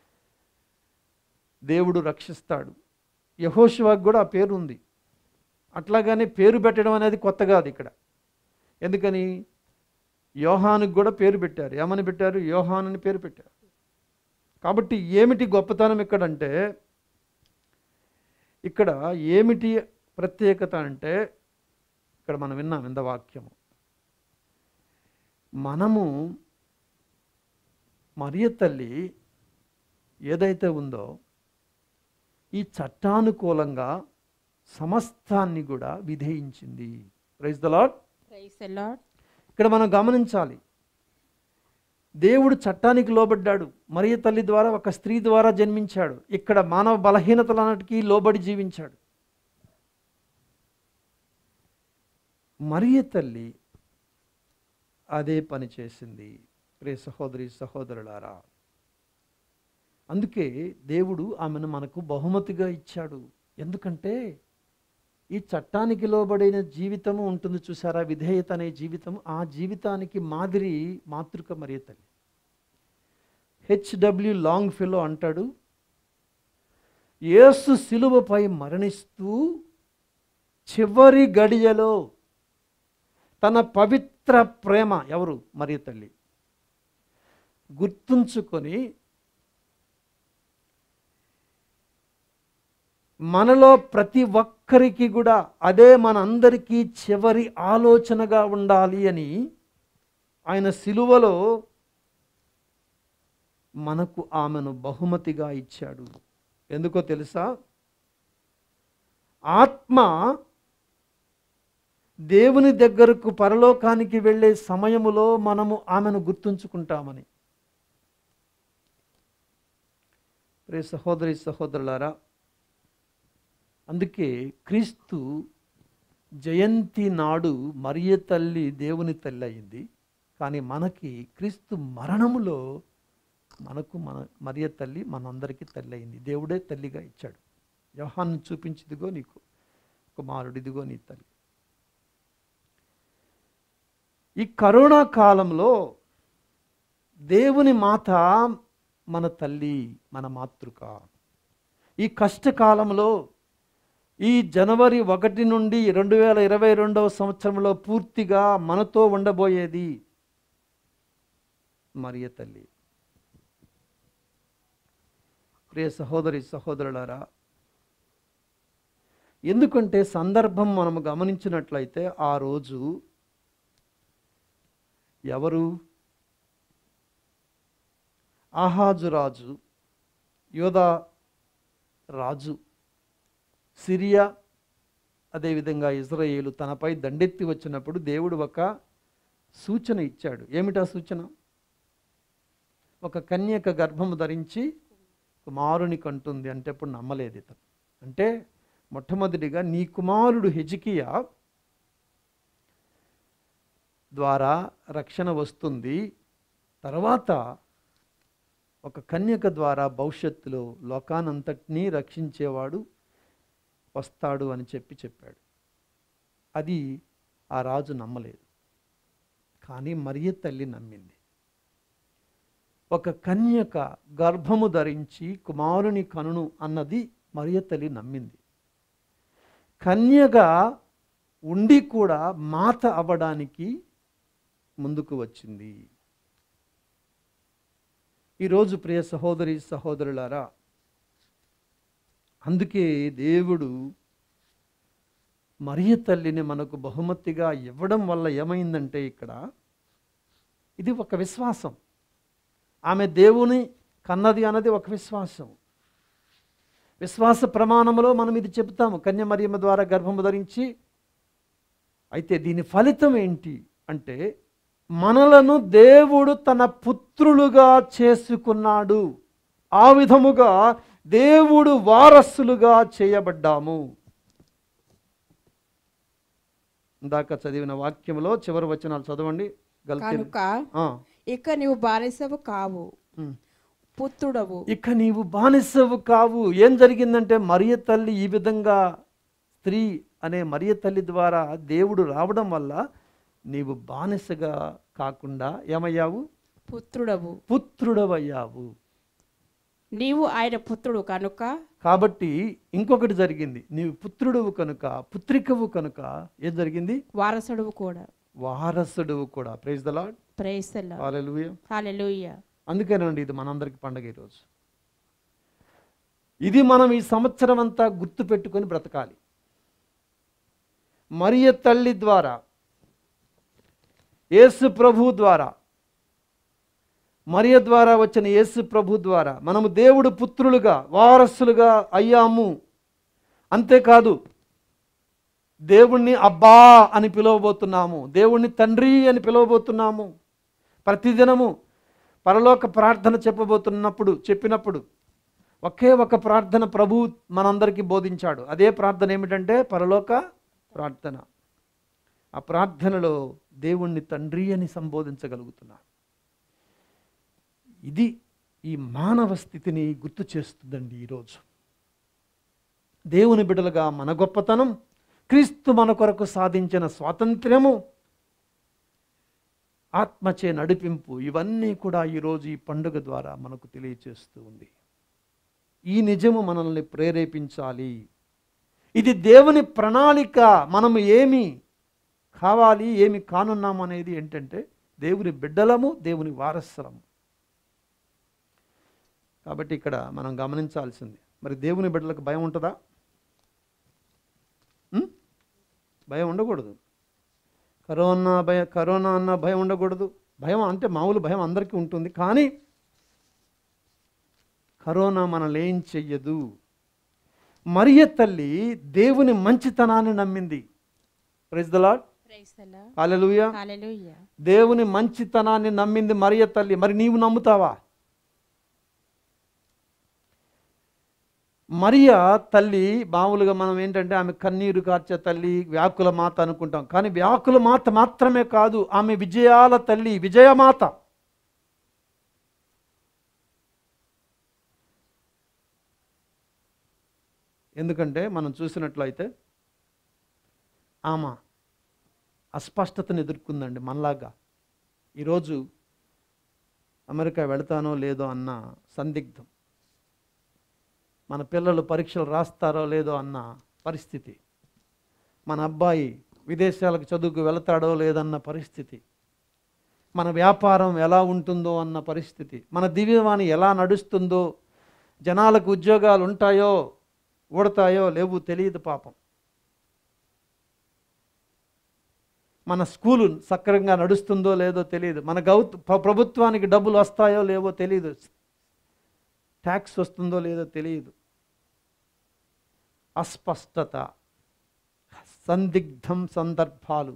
దేవుడు రక్షిస్తాడు యహోషువాకు కూడా ఆ పేరు ఉంది అట్లాగని పేరు పెట్టడం అనేది కొత్త కాదు ఇక్కడ ఎందుకని యోహానుకు కూడా పేరు పెట్టారు ఏమని పెట్టారు యోహాన్ అని పేరు పెట్టారు కాబట్టి ఏమిటి గొప్పతనం ఇక్కడంటే ఇక్కడ ఏమిటి ప్రత్యేకత అంటే ఇక్కడ మనం విన్నాం ఇంత వాక్యము మనము మరియ తల్లి ఏదైతే ఉందో ఈ చట్టానుకూలంగా సమస్తాన్ని కూడా విధేయించింది praise the Lord praise the Lord ఇక్కడ మనం గమనించాలి దేవుడు చట్టానికి లోబడ్డాడు మరియ తల్లి ద్వారా ఒక స్త్రీ ద్వారా జన్మించాడు ఇక్కడ మానవ బలహీనతలన్నిటికీ లోబడి జీవించాడు మరియ తల్లి అదే పని చేసింది ప్రే సహోదరి సహోదరులారా అందుకే దేవుడు ఆమెను మనకు బహుమతిగా ఇచ్చాడు ఎందుకంటే ఈ చట్టానికి లోబడిన జీవితము ఉంటుంది చూసారా విధేయత అనే జీవితం ఆ జీవితానికి మాదిరి మాతృక మరియ తల్లి హెచ్డబ్ల్యూ లాంగ్ ఫెలో అంటాడు యేసు శిలువపై మరణిస్తూ చివరి గడియలో తన పవిత్ర ప్రేమ ఎవరు మరియ తల్లి గుర్తుంచుకొని మనలో ప్రతి ఒక్కరికి కూడా అదే మనందరికీ చివరి ఆలోచనగా ఉండాలి అని ఆయన సిలువలో మనకు ఆమెను బహుమతిగా ఇచ్చాడు ఎందుకో తెలుసా ఆత్మ దేవుని దగ్గరకు పరలోకానికి వెళ్ళే సమయములో మనము ఆమెను గుర్తుంచుకుంటామని ప్రే సహోదరి సహోదరులారా అందుకే క్రీస్తు జయంతి నాడు మరియ తల్లి దేవుని తల్లి అయింది కానీ మనకి క్రీస్తు మరణములో మనకు మన మరియ తల్లి మనందరికీ తల్లి అయింది దేవుడే తల్లిగా ఇచ్చాడు యోహాన్ని చూపించిదిగో నీకు కుమారుడిదిగో నీ తల్లి ఈ కరోనా కాలంలో దేవుని మాత మన తల్లి మన మాతృక ఈ కష్టకాలంలో ఈ జనవరి ఒకటి నుండి రెండు వేల ఇరవై రెండవ సంవత్సరంలో పూర్తిగా మనతో ఉండబోయేది మరియ తల్లి ప్రియ సహోదరి సహోదరులారా ఎందుకంటే సందర్భం మనం గమనించినట్లయితే ఆ రోజు ఎవరు ఆహాజు రాజు యోధా రాజు సిరియా అదేవిధంగా ఇజ్రాయేలు తనపై దండెత్తి వచ్చినప్పుడు దేవుడు ఒక సూచన ఇచ్చాడు ఏమిటా సూచన ఒక కన్యక గర్భము ధరించి కుమారుని కంటుంది అంటే ఇప్పుడు నమ్మలేదు ఇతను అంటే మొట్టమొదటిగా నీ కుమారుడు హెజికియా ద్వారా రక్షణ వస్తుంది తర్వాత ఒక కన్యక ద్వారా భవిష్యత్తులో లోకానంతటినీ రక్షించేవాడు వస్తాడు అని చెప్పి చెప్పాడు అది ఆ రాజు నమ్మలేదు కానీ మరియ తల్లి నమ్మింది ఒక కన్యక గర్భము ధరించి కుమారుని కనును అన్నది మరియ తల్లి నమ్మింది కన్యగా ఉండి కూడా మాత అవ్వడానికి ముందుకు వచ్చింది ఈరోజు ప్రియ సహోదరి సహోదరులారా అందుకే దేవుడు మరియ తల్లిని మనకు బహుమతిగా ఇవ్వడం వల్ల ఏమైందంటే ఇక్కడ ఇది ఒక విశ్వాసం ఆమె దేవుని కన్నది అన్నది ఒక విశ్వాసం విశ్వాస ప్రమాణంలో మనం ఇది చెప్తాము కన్యమరియమ్మ ద్వారా గర్భము ధరించి అయితే దీని ఫలితం ఏంటి అంటే మనలను దేవుడు తన పుత్రులుగా చేసుకున్నాడు ఆ విధముగా దేవుడు వారసులుగా చేయబడ్డాము ఇందాక చదివిన వాక్యంలో చివరి వచనాలు చదవండి గల్తీ కనుక ఆ, ఇక నీవు బానిసవు కావు ఉమ్. పుత్రుడవు ఇక నీవు బానిసవు కావు ఏం జరిగిందంటే మరియ తల్లి ఈ విధంగా స్త్రీ అనే మరియ తల్లి ద్వారా దేవుడు రావడం వల్ల నీవు బానిసగా కాకుండా ఏమయ్యావు పుత్రుడవు పుత్రుడవయ్యావు నీవు ఆయన పుత్రుడు కనుక కాబట్టి ఇంకొకటి జరిగింది నీవు పుత్రుడువు కనుక పుత్రికవు కనుక ఏం జరిగింది వారసుడువు కూడా వారసుడువు కూడా ప్రైజ్ ద లాడ్ ప్రేసల హల్లెలూయా హాలెలూయ అందుకేనండి ఇది మనందరికి పండగ ఈరోజు ఇది మనం ఈ సంవత్సరం అంతా గుర్తు పెట్టుకొని బ్రతకాలి మరియ తల్లి ద్వారా యేసు ప్రభు ద్వారా మరియ ద్వారా వచ్చిన యేసు ప్రభు ద్వారా మనము దేవుడు పుత్రులుగా వారసులుగా అయ్యాము అంతేకాదు దేవుణ్ణి అబ్బా అని పిలవబోతున్నాము దేవుణ్ణి తండ్రి అని పిలవబోతున్నాము ప్రతిదినము పరలోక ప్రార్థన చెప్పబోతున్నప్పుడు చెప్పినప్పుడు ఒకే ఒక ప్రార్థన ప్రభు మనందరికీ బోధించాడు అదే ప్రార్థన ఏమిటంటే పరలోక ప్రార్థన ఆ ప్రార్థనలో దేవుణ్ణి తండ్రి అని సంబోధించగలుగుతున్నాడు ఇది ఈ మానవ స్థితిని గుర్తు చేస్తుందండి ఈరోజు దేవుని బిడలుగా మన గొప్పతనం క్రీస్తు మన కొరకు సాధించిన స్వాతంత్ర్యము ఆత్మచే నడిపింపు ఇవన్నీ కూడా ఈరోజు ఈ పండుగ ద్వారా మనకు తెలియచేస్తూ ఉంది ఈ నిజము మనల్ని ప్రేరేపించాలి ఇది దేవుని ప్రణాళిక మనము ఏమి కావాలి ఏమి కానున్నాము అనేది ఏంటంటే దేవుని బిడ్డలము దేవుని వారసులము కాబట్టి ఇక్కడ మనం గమనించాల్సింది మరి దేవుని బిడ్డలకు భయం ఉంటుందా ఉం? భయం ఉండకూడదు కరోనా భయ కరోనా అన్న భయం ఉండకూడదు భయం అంటే మామూలు భయం అందరికీ ఉంటుంది కానీ కరోనా మనల్ని ఏం చెయ్యదు మరియ తల్లి దేవుని మంచితనాన్ని నమ్మింది ప్రైజ్ ద లాడ్ ప్రేసల హల్లెలూయా హాలెలూయ దేవుని మంచితనాన్ని నమ్మింది మరియ తల్లి మరి నీవు నమ్ముతావా మరియ తల్లి మామూలుగా మనం ఏంటంటే ఆమె కన్నీరు కార్చే తల్లి వ్యాకుల మాత అనుకుంటాం కానీ వ్యాకుల మాత మాత్రమే కాదు ఆమె విజయాల తల్లి విజయమాత ఎందుకంటే మనం చూసినట్లయితే ఆమె అస్పష్టతను ఎదుర్కొందండి మనలాగా ఈరోజు అమెరికా వెళతానో లేదో అన్న సందిగ్ధం మన పిల్లలు పరీక్షలు రాస్తారో లేదో అన్న పరిస్థితి మన అబ్బాయి విదేశాలకు చదువుకు వెళతాడో లేదన్న పరిస్థితి మన వ్యాపారం ఎలా ఉంటుందో అన్న పరిస్థితి మన దివ్యవాణి ఎలా నడుస్తుందో జనాలకు ఉద్యోగాలు ఉంటాయో ఊడతాయో లేవు తెలియదు పాపం మన స్కూలు సక్రంగా నడుస్తుందో లేదో తెలియదు మన గౌ ప్ర- ప్రభుత్వానికి డబ్బులు వస్తాయో లేవో తెలియదు ట్యాక్స్ వస్తుందో లేదో తెలియదు అస్పష్టత సందిగ్ధం సందర్భాలు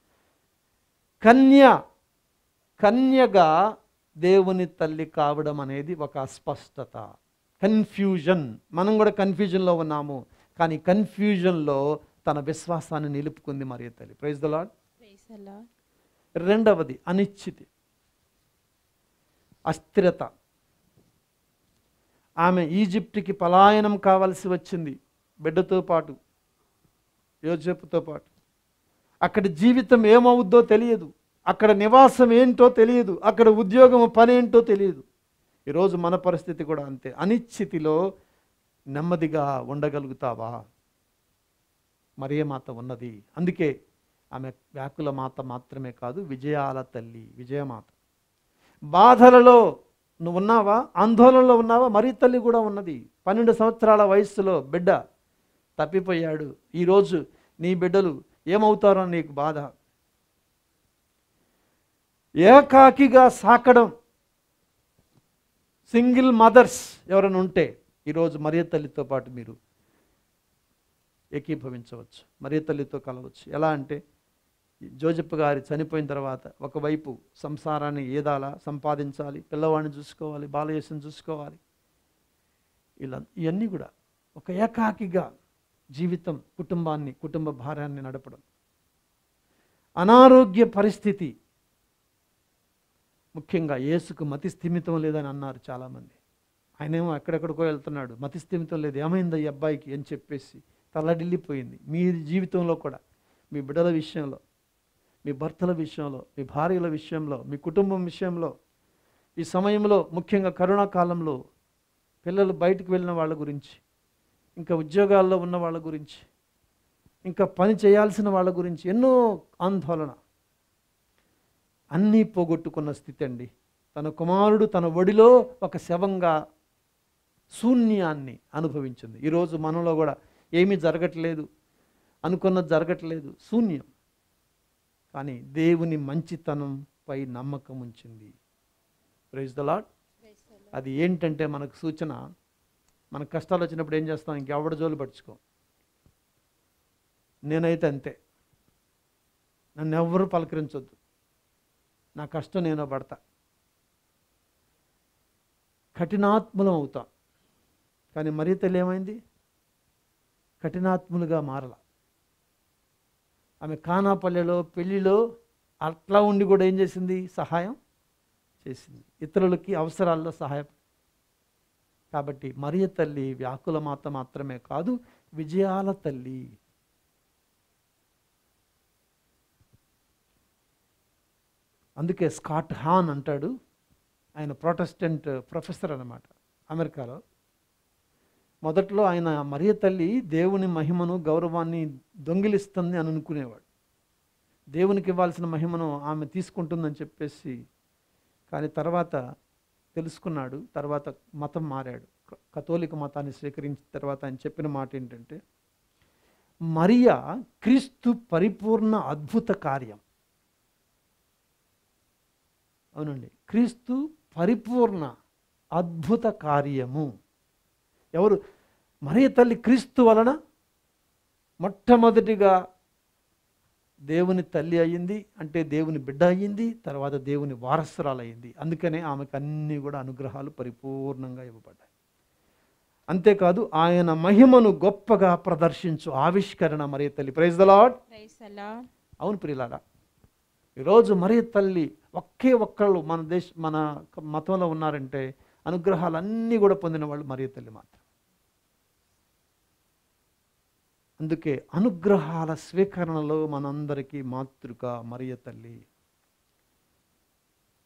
కన్య కన్యగా దేవుని తల్లి కావడం అనేది ఒక అస్పష్టత కన్ఫ్యూజన్ మనం కూడా కన్ఫ్యూజన్లో ఉన్నాము కానీ కన్ఫ్యూజన్లో తన విశ్వాసాన్ని నిలుపుకుంది మరి తల్లి praise the lord Praise the Lord. రెండవది అనిశ్చితి అస్థిరత ఆమె ఈజిప్ట్కి పలాయనం కావలసి వచ్చింది బిడ్డతో పాటు యోజపుతో పాటు అక్కడ జీవితం ఏమవుద్దో తెలియదు అక్కడ నివాసం ఏంటో తెలియదు అక్కడ ఉద్యోగం పని ఏంటో తెలియదు ఈరోజు మన పరిస్థితి కూడా అంతే అనిశ్చితిలో నెమ్మదిగా ఉండగలుగుతావా మరియ మాత ఉన్నది అందుకే ఆమె వ్యాకుల మాత మాత్రమే కాదు విజయాల తల్లి విజయమాత బాధలలో నువ్వు ఉన్నావా ఆందోళనలో ఉన్నావా మరి తల్లి కూడా ఉన్నది పన్నెండు సంవత్సరాల వయస్సులో బిడ్డ తప్పిపోయాడు ఈరోజు నీ బిడ్డలు ఏమవుతారో నీకు బాధ ఏకాకిగా సాకడం సింగిల్ మదర్స్ ఎవరైనా ఉంటే ఈరోజు మరియ తల్లితో పాటు మీరు ఏకీభవించవచ్చు మరియ తల్లితో కలవచ్చు ఎలా అంటే జోజప్ప గారి చనిపోయిన తర్వాత ఒకవైపు సంసారాన్ని ఏదాలా సంపాదించాలి పిల్లవాడిని చూసుకోవాలి బాలయేసుని చూసుకోవాలి ఇలా ఇవన్నీ కూడా ఒక ఏకాకిగా జీవితం కుటుంబాన్ని కుటుంబ భారాన్ని నడపడం అనారోగ్య పరిస్థితి ముఖ్యంగా యేసుకు మతి స్థిమితం లేదని అన్నారు చాలామంది ఆయనేమో ఎక్కడెక్కడికో వెళ్తున్నాడు మతి స్థిమితం లేదు ఏమైంది ఈ అబ్బాయికి అని చెప్పేసి తల్లడిల్లిపోయింది మీ జీవితంలో కూడా మీ బిడ్డల విషయంలో మీ భర్తల విషయంలో మీ భార్యల విషయంలో మీ కుటుంబం విషయంలో ఈ సమయంలో ముఖ్యంగా కరోనా కాలంలో పిల్లలు బయటకు వెళ్ళిన వాళ్ళ గురించి ఇంకా ఉద్యోగాల్లో ఉన్న వాళ్ళ గురించి ఇంకా పని చేయాల్సిన వాళ్ళ గురించి ఎన్నో ఆందోళన అన్నీ పోగొట్టుకున్న స్థితి అండి తన కుమారుడు తన ఒడిలో ఒక శవంగా శూన్యాన్ని అనుభవించింది ఈరోజు మనలో కూడా ఏమీ జరగట్లేదు అనుకున్నది జరగట్లేదు శూన్యం కానీ దేవుని మంచితనంపై నమ్మకం ఉంచింది ప్రైజ్ ద లాడ్ అది ఏంటంటే మనకు సూచన మన కష్టాలు వచ్చినప్పుడు ఏం చేస్తాం ఇంకెవడ జోలు పట్టుకో నేనైతే అంతే నన్ను ఎవ్వరూ పలకరించొద్దు నా కష్టం నేనో పడతా కఠినాత్ములం అవుతాం కానీ మరీ తల్లి ఏమైంది కఠినాత్ములుగా మారల ఆమె కానాపల్లెలో పెళ్లిలో అట్లా ఉండి కూడా ఏం చేసింది సహాయం చేసింది ఇతరులకి అవసరాల్లో సహాయం కాబట్టి మరియ తల్లి వ్యాకుల మాత మాత్రమే కాదు విజయాల తల్లి అందుకే స్కాట్ హాన్ అంటాడు ఆయన ప్రొటెస్టెంట్ ప్రొఫెసర్ అన్నమాట అమెరికాలో మొదట్లో ఆయన మరియ తల్లి దేవుని మహిమను గౌరవాన్ని దొంగిలిస్తుంది అని అనుకునేవాడు దేవునికి ఇవ్వాల్సిన మహిమను ఆమె తీసుకుంటుందని చెప్పేసి కానీ తర్వాత తెలుసుకున్నాడు తర్వాత మతం మారాడు క- కథోలిక మతాన్ని స్వీకరించిన తర్వాత ఆయన చెప్పిన మాట ఏంటంటే మరియా క్రీస్తు పరిపూర్ణ అద్భుత కార్యం అవునండి క్రీస్తు పరిపూర్ణ అద్భుత కార్యము ఎవరు మరియ తల్లి క్రీస్తు వలన మొట్టమొదటిగా దేవుని తల్లి అయ్యింది అంటే దేవుని బిడ్డ అయ్యింది తర్వాత దేవుని వారసురాలు అయ్యింది అందుకనే ఆమెకు అన్ని కూడా అనుగ్రహాలు పరిపూర్ణంగా ఇవ్వబడ్డాయి అంతేకాదు ఆయన మహిమను గొప్పగా ప్రదర్శించు ఆవిష్కరణ మరియ తల్లి praise the lord Praise the Lord. అవును ప్రియులారా ఈరోజు మరి తల్లి ఒకే ఒక్కళ్ళు మన దేశ మన మతంలో ఉన్నారంటే అనుగ్రహాలన్నీ కూడా పొందిన వాళ్ళు మరి తల్లి మాత్రం అందుకే అనుగ్రహాల స్వీకరణలో మనందరికీ మాతృక మరియ తల్లి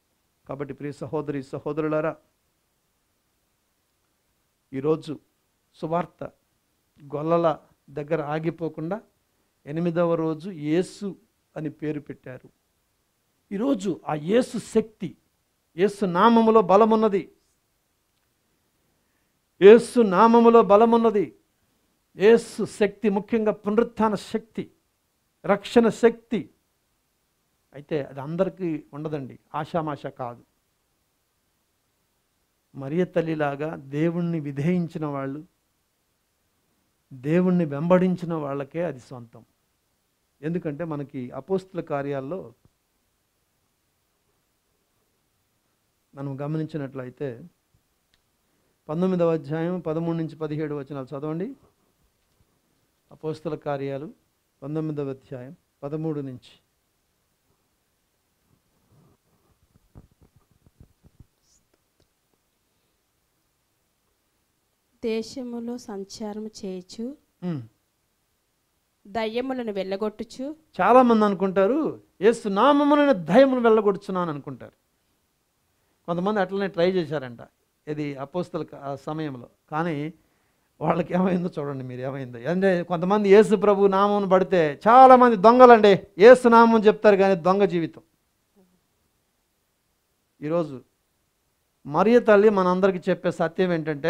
కాబట్టి ప్రియ సహోదరి సహోదరులారా ఈరోజు సువార్త గొల్లల దగ్గర ఆగిపోకుండా ఎనిమిదవ రోజు యేసు అని పేరు పెట్టారు ఈరోజు ఆ యేసు శక్తి యేసు నామములో బలమున్నది యేసు నామములో బలమున్నది యేసు శక్తి ముఖ్యంగా పునరుత్థాన శక్తి రక్షణ శక్తి అయితే అది అందరికీ ఉండదండి ఆషామాష కాదు మరియ తల్లిలాగా దేవుణ్ణి విధేయించిన వాళ్ళు దేవుణ్ణి వెంబడించిన వాళ్ళకే అది సొంతం ఎందుకంటే మనకి అపోస్తుల కార్యాల్లో మనం గమనించినట్లయితే పంతొమ్మిదవ అధ్యాయం పదమూడు నుంచి పదిహేడు వచనాలు చదవండి అపోస్తుల కార్యాలు పంతొమ్మిదవ అధ్యాయం పదమూడు నుంచి దేశములో సంచారము చేయొచ్చు ఉమ్. దయ్యములను వెళ్ళగొట్టుచు చాలా మంది అనుకుంటారు యేసు నామమున దయమును వెళ్ళగొడుచున్నాను అనుకుంటారు కొంతమంది అట్లనే ట్రై చేశారంట ఇది అపోస్తల క- ఆ సమయంలో కానీ వాళ్ళకి ఏమైందో చూడండి మీరు ఏమైందో అంటే కొంతమంది యేసు ప్రభు నామం పడితే చాలామంది దొంగలండి యేసు నామం చెప్తారు కానీ దొంగ జీవితం ఈరోజు మరియ తల్లి మనందరికీ చెప్పే సత్యం ఏంటంటే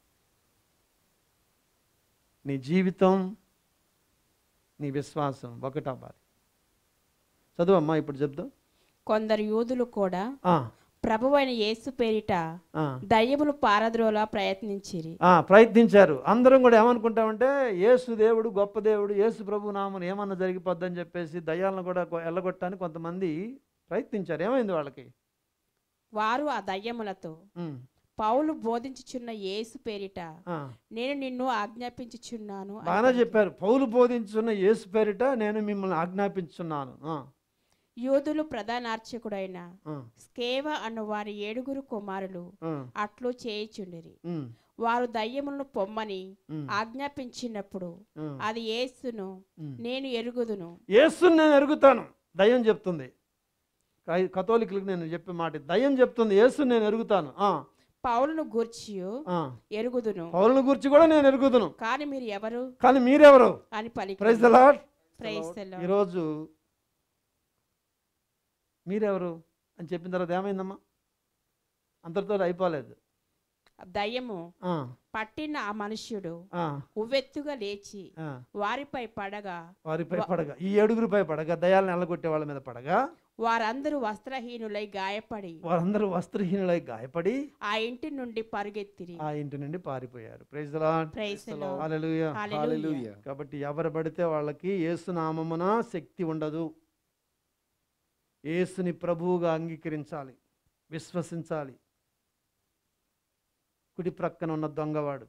నీ జీవితం నీ విశ్వాసం ఒకటవ్వాలి చదువమ్మా ఇప్పుడు చెప్దాం కొందరు యూదులు కూడా ఆ, ప్రభువైన యేసు పేరిట ఆ, దయ్యములు పారద్రోలా ప్రయత్నించిరి ఆ, ప్రయత్నించారు అందరం కూడా ఏమనుకుంటామంటే యేసు దేవుడు గొప్ప దేవుడు యేసు ప్రభు నామను ఏమన్నా జరిగిపోద్దని చెప్పేసి దయ్యాలను కూడా కొ- ఎల్లగొట్టడానికి కొంతమంది ప్రయత్నించారు ఏమైంది వాళ్ళకి వారు ఆ దయ్యములతో ఉమ్, పౌలు బోధించుచున్న యేసు పేరిట ఆ, నేను నిన్ను ఆజ్ఞాపించుచున్నాను అని బాగానే పలికి- చెప్పారు పౌలు బోధించున్న యేసు పేరిట నేను మిమ్మల్ని ఆజ్ఞాపించున్నాను ఆ, యూదులు ప్రధానార్చకుడైన ఆ, స్కేవ అను వారి ఏడుగురు కుమారులు ఆ, అట్లు చేయుచుండిరి ఉమ్, వారు దయ్యములను పొమ్మని ఉమ్, ఆజ్ఞాపించినప్పుడు ఉమ్, అది యేసును ఉమ్. నేను ఎరుగుదును యేసుని నేను ఎరుగుతాను దయ్యం చెప్తుంది కా- కథోలికులకు నేను చెప్పే మాట ఇది. దయ్యం చెప్తుంది యేసుని నేను ఎరుగుతాను ఆ, పౌలును గూర్చియు ఆ. ఎరుగుదును పౌలను గురించి కూడా నేను ఎరుగుదును కానీ మీరు ఎవరు కానీ మీరెవరు అని పలికి praise the lord Praise the Lord. ఈరోజు మీరెవరు అని చెప్పిన తర్వాత ఏమైందమ్మా అంతటితో అయిపోలేదు దయ్యము ఆ, పట్టిన ఆ మనుష్యుడు ఆ, ఉవ్వెత్తుగా లేచి ఆ. వారిపై పడగా వారిపై పడగా ఈ ఏడుగురిపై పడగా దయాలను ఎల్లగొట్టే వాళ్ళ మీద పడగా వారందరూ వస్త్రహీనులై గాయపడి వారందరూ వస్త్రహీనులై గాయపడి ఆ ఇంటి నుండి పరుగెత్తిరి ఆ ఇంటి నుండి పారిపోయారు praise the lord Praise the Lord. Hallelujah Hallelujah. హల్లెలూయా కాబట్టి ఎవరు పడితే వాళ్ళకి ఏసునామమున శక్తి ఉండదు ఏసుని ప్రభువుగా అంగీకరించాలి విశ్వసించాలి కుడి ప్రక్కన ఉన్న దొంగవాడు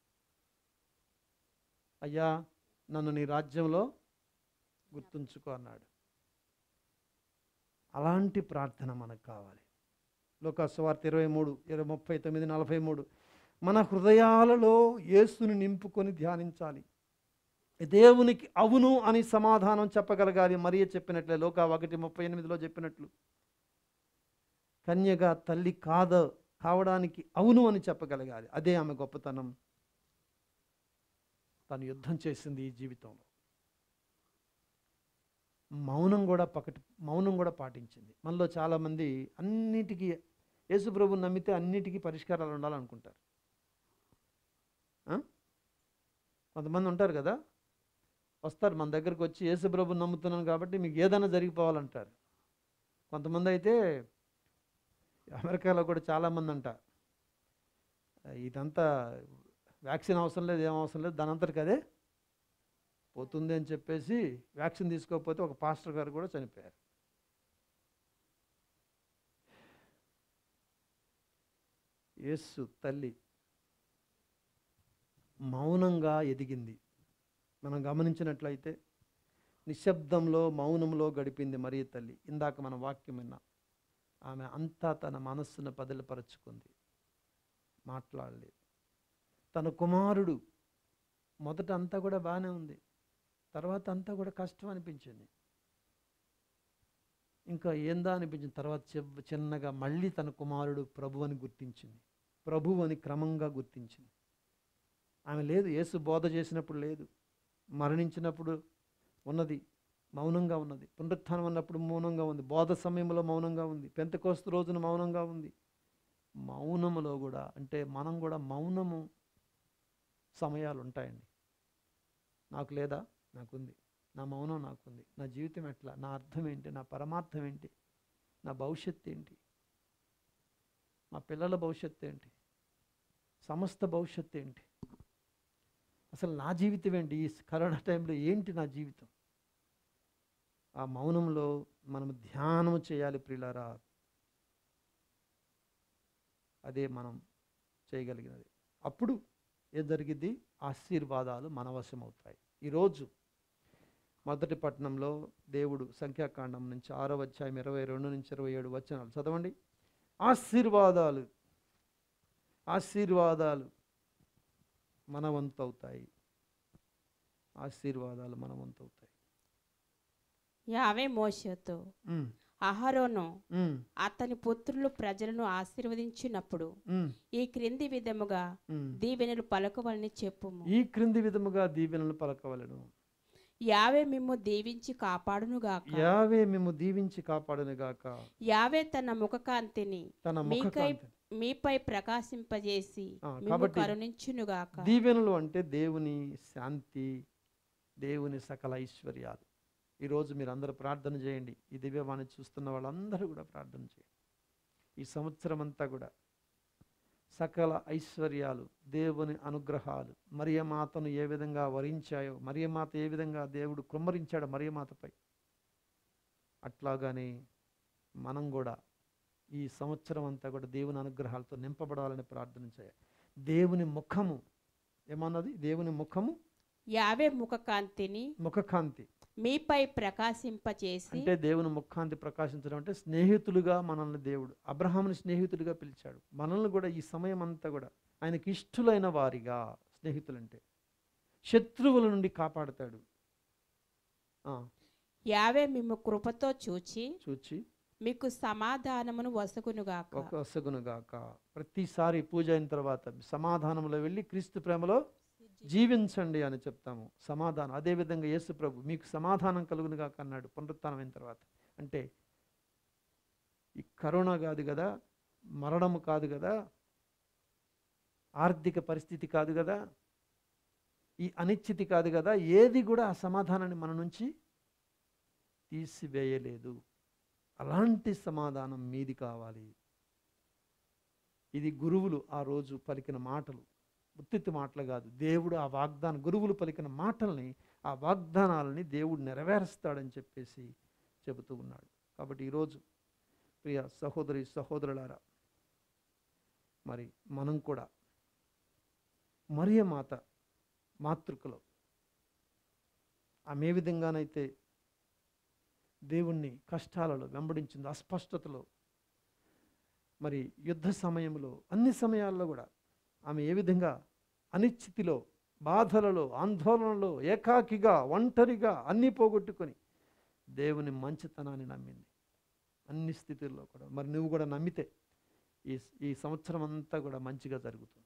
అయ్యా నన్ను నీ రాజ్యంలో గుర్తుంచుకో అన్నాడు అలాంటి ప్రార్థన మనకు కావాలి లోకాసువార్త ఇరవై మూడు ఇరవై ముప్పై తొమ్మిది నలభై మూడు మన హృదయాలలో యేసుని నింపుకొని ధ్యానించాలి దేవునికి అవును అని సమాధానం చెప్పగలగాలి మరియ చెప్పినట్లే లోక ఒకటి ముప్పై ఎనిమిదిలో చెప్పినట్లు కన్యగా తల్లి కాద కావడానికి అవును అని చెప్పగలగాలి అదే ఆమె గొప్పతనం తను యుద్ధం చేసింది ఈ జీవితంలో మౌనం కూడా పకటి మౌనం కూడా పాటించింది మనలో చాలామంది అన్నిటికీ యేసుప్రభుని నమ్మితే అన్నిటికీ పరిష్కారాలు ఉండాలనుకుంటారు ఆ? కొంతమంది ఉంటారు కదా వస్తారు మన దగ్గరకు వచ్చి యేసుప్రభుని నమ్ముతున్నాను కాబట్టి మీకు ఏదైనా జరిగిపోవాలంటారు కొంతమంది అయితే అమెరికాలో కూడా చాలామంది అంట ఇదంతా వ్యాక్సిన్ అవసరం లేదు ఏం అవసరం లేదు దాని అంతటికి అదే పోతుంది అని చెప్పేసి వ్యాక్సిన్ తీసుకోకపోతే ఒక పాస్టర్ గారు కూడా చనిపోయారు యేసు తల్లి మౌనంగా ఎదిగింది మనం గమనించినట్లయితే నిశ్శబ్దంలో మౌనంలో గడిపింది మరియ తల్లి ఇందాక మన వాక్యం విన్నాం ఆమె అంతా తన మనస్సును పదిలపరుచుకుంది మాట్లాడలేదు తన కుమారుడు మొదట అంతా కూడా బాగానే ఉంది తర్వాత అంతా కూడా కష్టం అనిపించింది ఇంకా ఏందా అనిపించిన తర్వాత చివ్- చిన్నగా మళ్ళీ తన కుమారుడు ప్రభు అని గుర్తించింది ప్రభు అని క్రమంగా గుర్తించింది ఆమె లేదు యేసు బోధ చేసినప్పుడు లేదు మరణించినప్పుడు ఉన్నది మౌనంగా ఉన్నది పునరుత్థానం ఉన్నప్పుడు మౌనంగా ఉంది బోధ సమయంలో మౌనంగా ఉంది పెంతకోస్తు రోజున మౌనంగా ఉంది మౌనములో కూడా అంటే మనం కూడా మౌనము సమయాలు ఉంటాయండి నాకు లేదా నాకుంది నా మౌనం నాకుంది నా జీవితం ఎట్లా నా అర్థం ఏంటి నా పరమార్థం ఏంటి నా భవిష్యత్తు ఏంటి మా పిల్లల భవిష్యత్తు ఏంటి సమస్త భవిష్యత్తు ఏంటి అసలు నా జీవితం ఏంటి ఈ కరోనా టైంలో ఏంటి నా జీవితం ఆ మౌనంలో మనం ధ్యానం చేయాలి ప్రియులారా అదే మనం చేయగలిగినది అప్పుడు ఏం జరిగిద్ది ఆశీర్వాదాలు మన వశం అవుతాయి ఈరోజు మొదటి పట్టణంలో దేవుడు సంఖ్యాకాండం నుంచి ఆరో అధ్యాయం ఇరవై రెండు నుంచి ఇరవై ఏడు వచనాలు చదవండి ఆశీర్వాదాలు ఆశీర్వాదాలు మన వంతు అవుతాయి ఆశీర్వాదాలు మన వంతు అవుతాయి యావే మోషతో ఉమ్, అహరోను ఉమ్, అతని పుత్రులు ప్రజలను ఆశీర్వదించినప్పుడు ఉమ్, ఈ క్రింది విధముగా ఉమ్. దీవెనలు పలుకవలని చెప్పుము ఈ క్రింది విధముగా దీవెనలు పలకవలను యావే మిమ్ము దీవించి కాపాడునుగాక యావే మేము దీవించి కాపాడునుగాక యావే తన ముఖకాంతిని తన ముఖ మీకై కాంతి. మీపై ప్రకాశింపజేసి ఆ, మిమ్ము కాబట్టి కరుణించునుగాక దీవెనలు అంటే దేవుని శాంతి దేవుని సకల ఐశ్వర్యాలు ఈరోజు మీరు అందరూ ప్రార్థన చేయండి ఈ దివ్యవాణి చూస్తున్న వాళ్ళందరూ కూడా ప్రార్థన చేయండి ఈ సంవత్సరం అంతా కూడా సకల ఐశ్వర్యాలు దేవుని అనుగ్రహాలు మరియమాతను ఏ విధంగా వరించాయో మరియమాత ఏ విధంగా దేవుడు కుమ్మరించాడో మరియమాతపై అట్లాగానే మనం కూడా ఈ సంవత్సరం అంతా కూడా దేవుని అనుగ్రహాలతో నింపబడాలని ప్రార్థన చేయాలి దేవుని ముఖము ఏమన్నది దేవుని ముఖము యావే ముఖకాంతిని ముఖకాంతి మీపై ప్రకాశింపచేసి అంటే దేవుని ముఖాంతి ప్రకాశించడం అంటే స్నేహితులుగా మనల్ని దేవుడు అబ్రహాముని స్నేహితులుగా పిలిచాడు మనల్ని కూడా ఈ సమయం అంతా కూడా ఆయనకి ఇష్టలైన వారిగా స్నేహితులంటే శత్రువుల నుండి కాపాడుతాడు ఆ, యావే మిమ్ము కృపతో చూచి చూచి మీకు సమాధానమును వసగునుగాక ఒక వసగునుగాక ప్రతిసారి పూజ అయిన తర్వాత సమాధానంలో వెళ్ళి క్రీస్తు ప్రేమలో జీవించండి అని చెప్తాము సమాధానం అదేవిధంగా యేసు ప్రభు మీకు సమాధానం కలుగునుగాక అన్నాడు పునరుత్థానం అయిన తర్వాత అంటే ఈ కరోనా కాదు కదా మరణము కాదు కదా ఆర్థిక పరిస్థితి కాదు కదా ఈ అనిశ్చితి కాదు కదా ఏది కూడా ఆ సమాధానాన్ని మన నుంచి తీసివేయలేదు అలాంటి సమాధానం మీది కావాలి ఇది గురువులు ఆ రోజు పలికిన మాటలు ఉత్తిత్తి మాటలు కాదు దేవుడు ఆ వాగ్దానం గురువులు పలికిన మాటల్ని ఆ వాగ్దానాలని దేవుడు నెరవేరుస్తాడని చెప్పేసి చెబుతూ ఉన్నాడు కాబట్టి ఈరోజు ప్రియ సహోదరి సహోదరులారా మరి మనం కూడా మరియ మాత మాతృకలో ఆమె ఏ విధంగానైతే దేవుణ్ణి కష్టాలలో వెంబడించింది అస్పష్టతలో మరి యుద్ధ సమయంలో అన్ని సమయాల్లో కూడా ఆమె ఏ విధంగా అనిశ్చితిలో బాధలలో ఆందోళనలో ఏకాకిగా ఒంటరిగా అన్నీ పోగొట్టుకొని దేవుని మంచితనాన్ని నమ్మింది అన్ని స్థితుల్లో కూడా మరి నువ్వు కూడా నమ్మితే ఈ ఈ సంవత్సరం అంతా కూడా మంచిగా జరుగుతుంది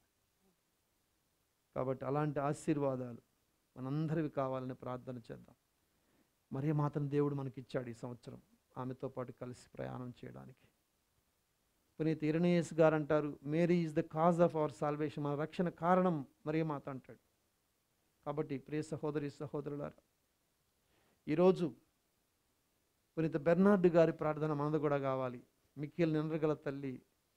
కాబట్టి అలాంటి ఆశీర్వాదాలు మనందరివి కావాలని ప్రార్థన చేద్దాం మరి మాత్రం దేవుడు మనకిచ్చాడు ఈ సంవత్సరం ఆమెతో పాటు కలిసి ప్రయాణం చేయడానికి పునీత్ ఇరణేయస్ గారు అంటారు Mary is the cause of our salvation మన రక్షణ కారణం మరియ మాత అంటాడు కాబట్టి ప్రియ సహోదరి సహోదరులారా ఈరోజు పునీత బెర్నార్డ్ గారి ప్రార్థన మనది కూడా కావాలి మిక్కిల్ నినరగల తల్లి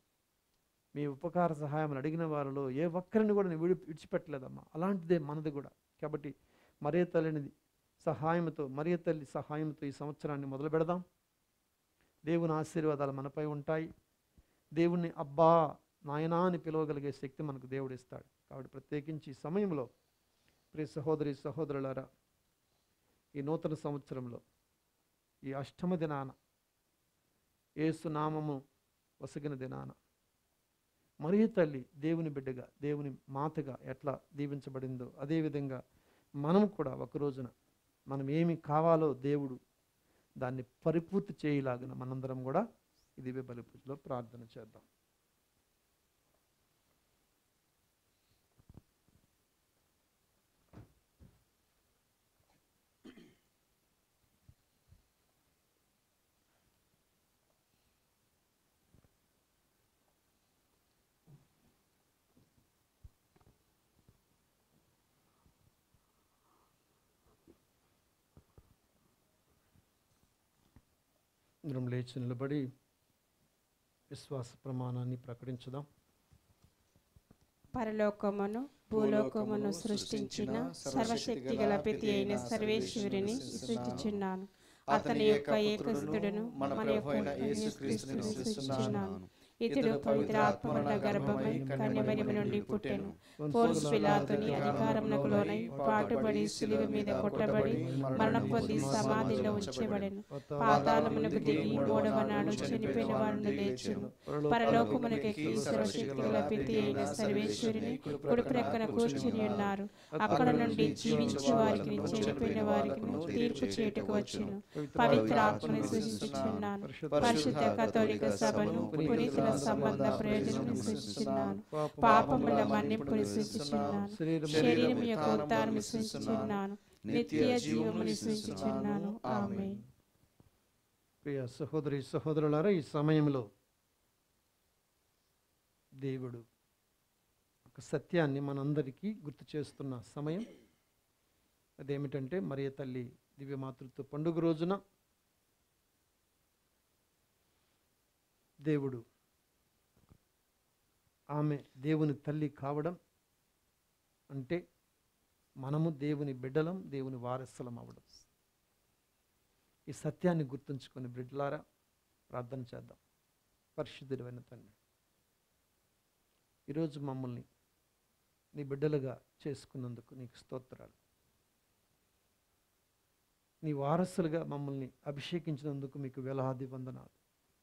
మీ ఉపకార సహాయం అడిగిన వారిలో ఏ ఒక్కరిని కూడా నేను విడి విడిచిపెట్టలేదమ్మా అలాంటిదే మనది కూడా కాబట్టి మరియ తల్లిని సహాయంతో మరియ తల్లి సహాయంతో ఈ సంవత్సరాన్ని మొదలు పెడదాం దేవుని ఆశీర్వాదాలు మనపై ఉంటాయి దేవుణ్ణి అబ్బా నాయనా అని పిలవగలిగే శక్తి మనకు దేవుడు ఇస్తాడు కాబట్టి ప్రత్యేకించి ఈ సమయంలో ప్రియ సహోదరి సహోదరులారా ఈ నూతన సంవత్సరంలో ఈ అష్టమ దినాన ఏసు నామము వసగిన దినాన మరియు తల్లి దేవుని బిడ్డగా దేవుని మాతగా ఎట్లా దీవించబడిందో అదేవిధంగా మనం కూడా ఒక రోజున మనం ఏమి కావాలో దేవుడు దాన్ని పరిపూర్తి చేయలాగిన మనందరం కూడా ఇది బలి పూజలో ప్రార్థన చేద్దాం అందరం లేచి నిలబడి విశ్వాస ప్రమాణాన్ని ప్రకటించుదాం పరలోకమును భూలోకమును సృష్టించిన సర్వశక్తి గల ప్రతి అయిన సర్వేశ్వరుని సృష్టించున్నాను అతని యొక్క ఏకసుతుడును మన యొక్క యేసుక్రీస్తుని సృష్టించున్నాను ఇతడు పవిత్ర ఆత్మల గర్భమై కన్యమరిమ నుండి పుట్టెను పోల్స్ పిలాతుని అధికారమునకు లోనై పాటుబడి సిలువ మీద కొట్టబడి మరణం పొంది సమాధిలో ఉంచబడెను పాతాళమునకు దిగి మూడవ నాడు చనిపోయిన వారిని లేచెను పరలోకమునకు ఎక్కి సర్వశక్తి గల ప్రతి అయిన సర్వేశ్వరుని కుడి ప్రక్కన కూర్చుని ఉన్నారు అక్కడ నుండి జీవించే వారికి చనిపోయిన వారికి తీర్పు చేటుకు వచ్చెను పవిత్ర ఆత్మని సూచించుచున్నాను పరిశుద్ధ కథోలిక సభను పునీతుల సంబంధ ప్రయోజనం సూచించున్నాను పాపముల మన్నింపుని సూచించున్నాను శరీరం యొక్క ఉత్తానం సూచించున్నాను నిత్య జీవముని సూచించున్నాను ఆమె ప్రియ సహోదరి సహోదరులారా ఈ సమయంలో దేవుడు ఒక సత్యాన్ని మనందరికీ గుర్తు చేస్తున్న సమయం అదేమిటంటే మరియ తల్లి దివ్యమాతృత్వ పండుగ రోజున దేవుడు ఆమె దేవుని తల్లి కావడం అంటే మనము దేవుని బిడ్డలం దేవుని వారసులం అవడం ఈ సత్యాన్ని గుర్తుంచుకొని బిడ్డలారా ప్రార్థన చేద్దాం పరిశుద్ధుడైన తండ్రి ఈరోజు మమ్మల్ని నీ బిడ్డలుగా చేసుకున్నందుకు నీకు స్తోత్రాలు నీ వారసులుగా మమ్మల్ని అభిషేకించినందుకు మీకు వేలాది వందనాలు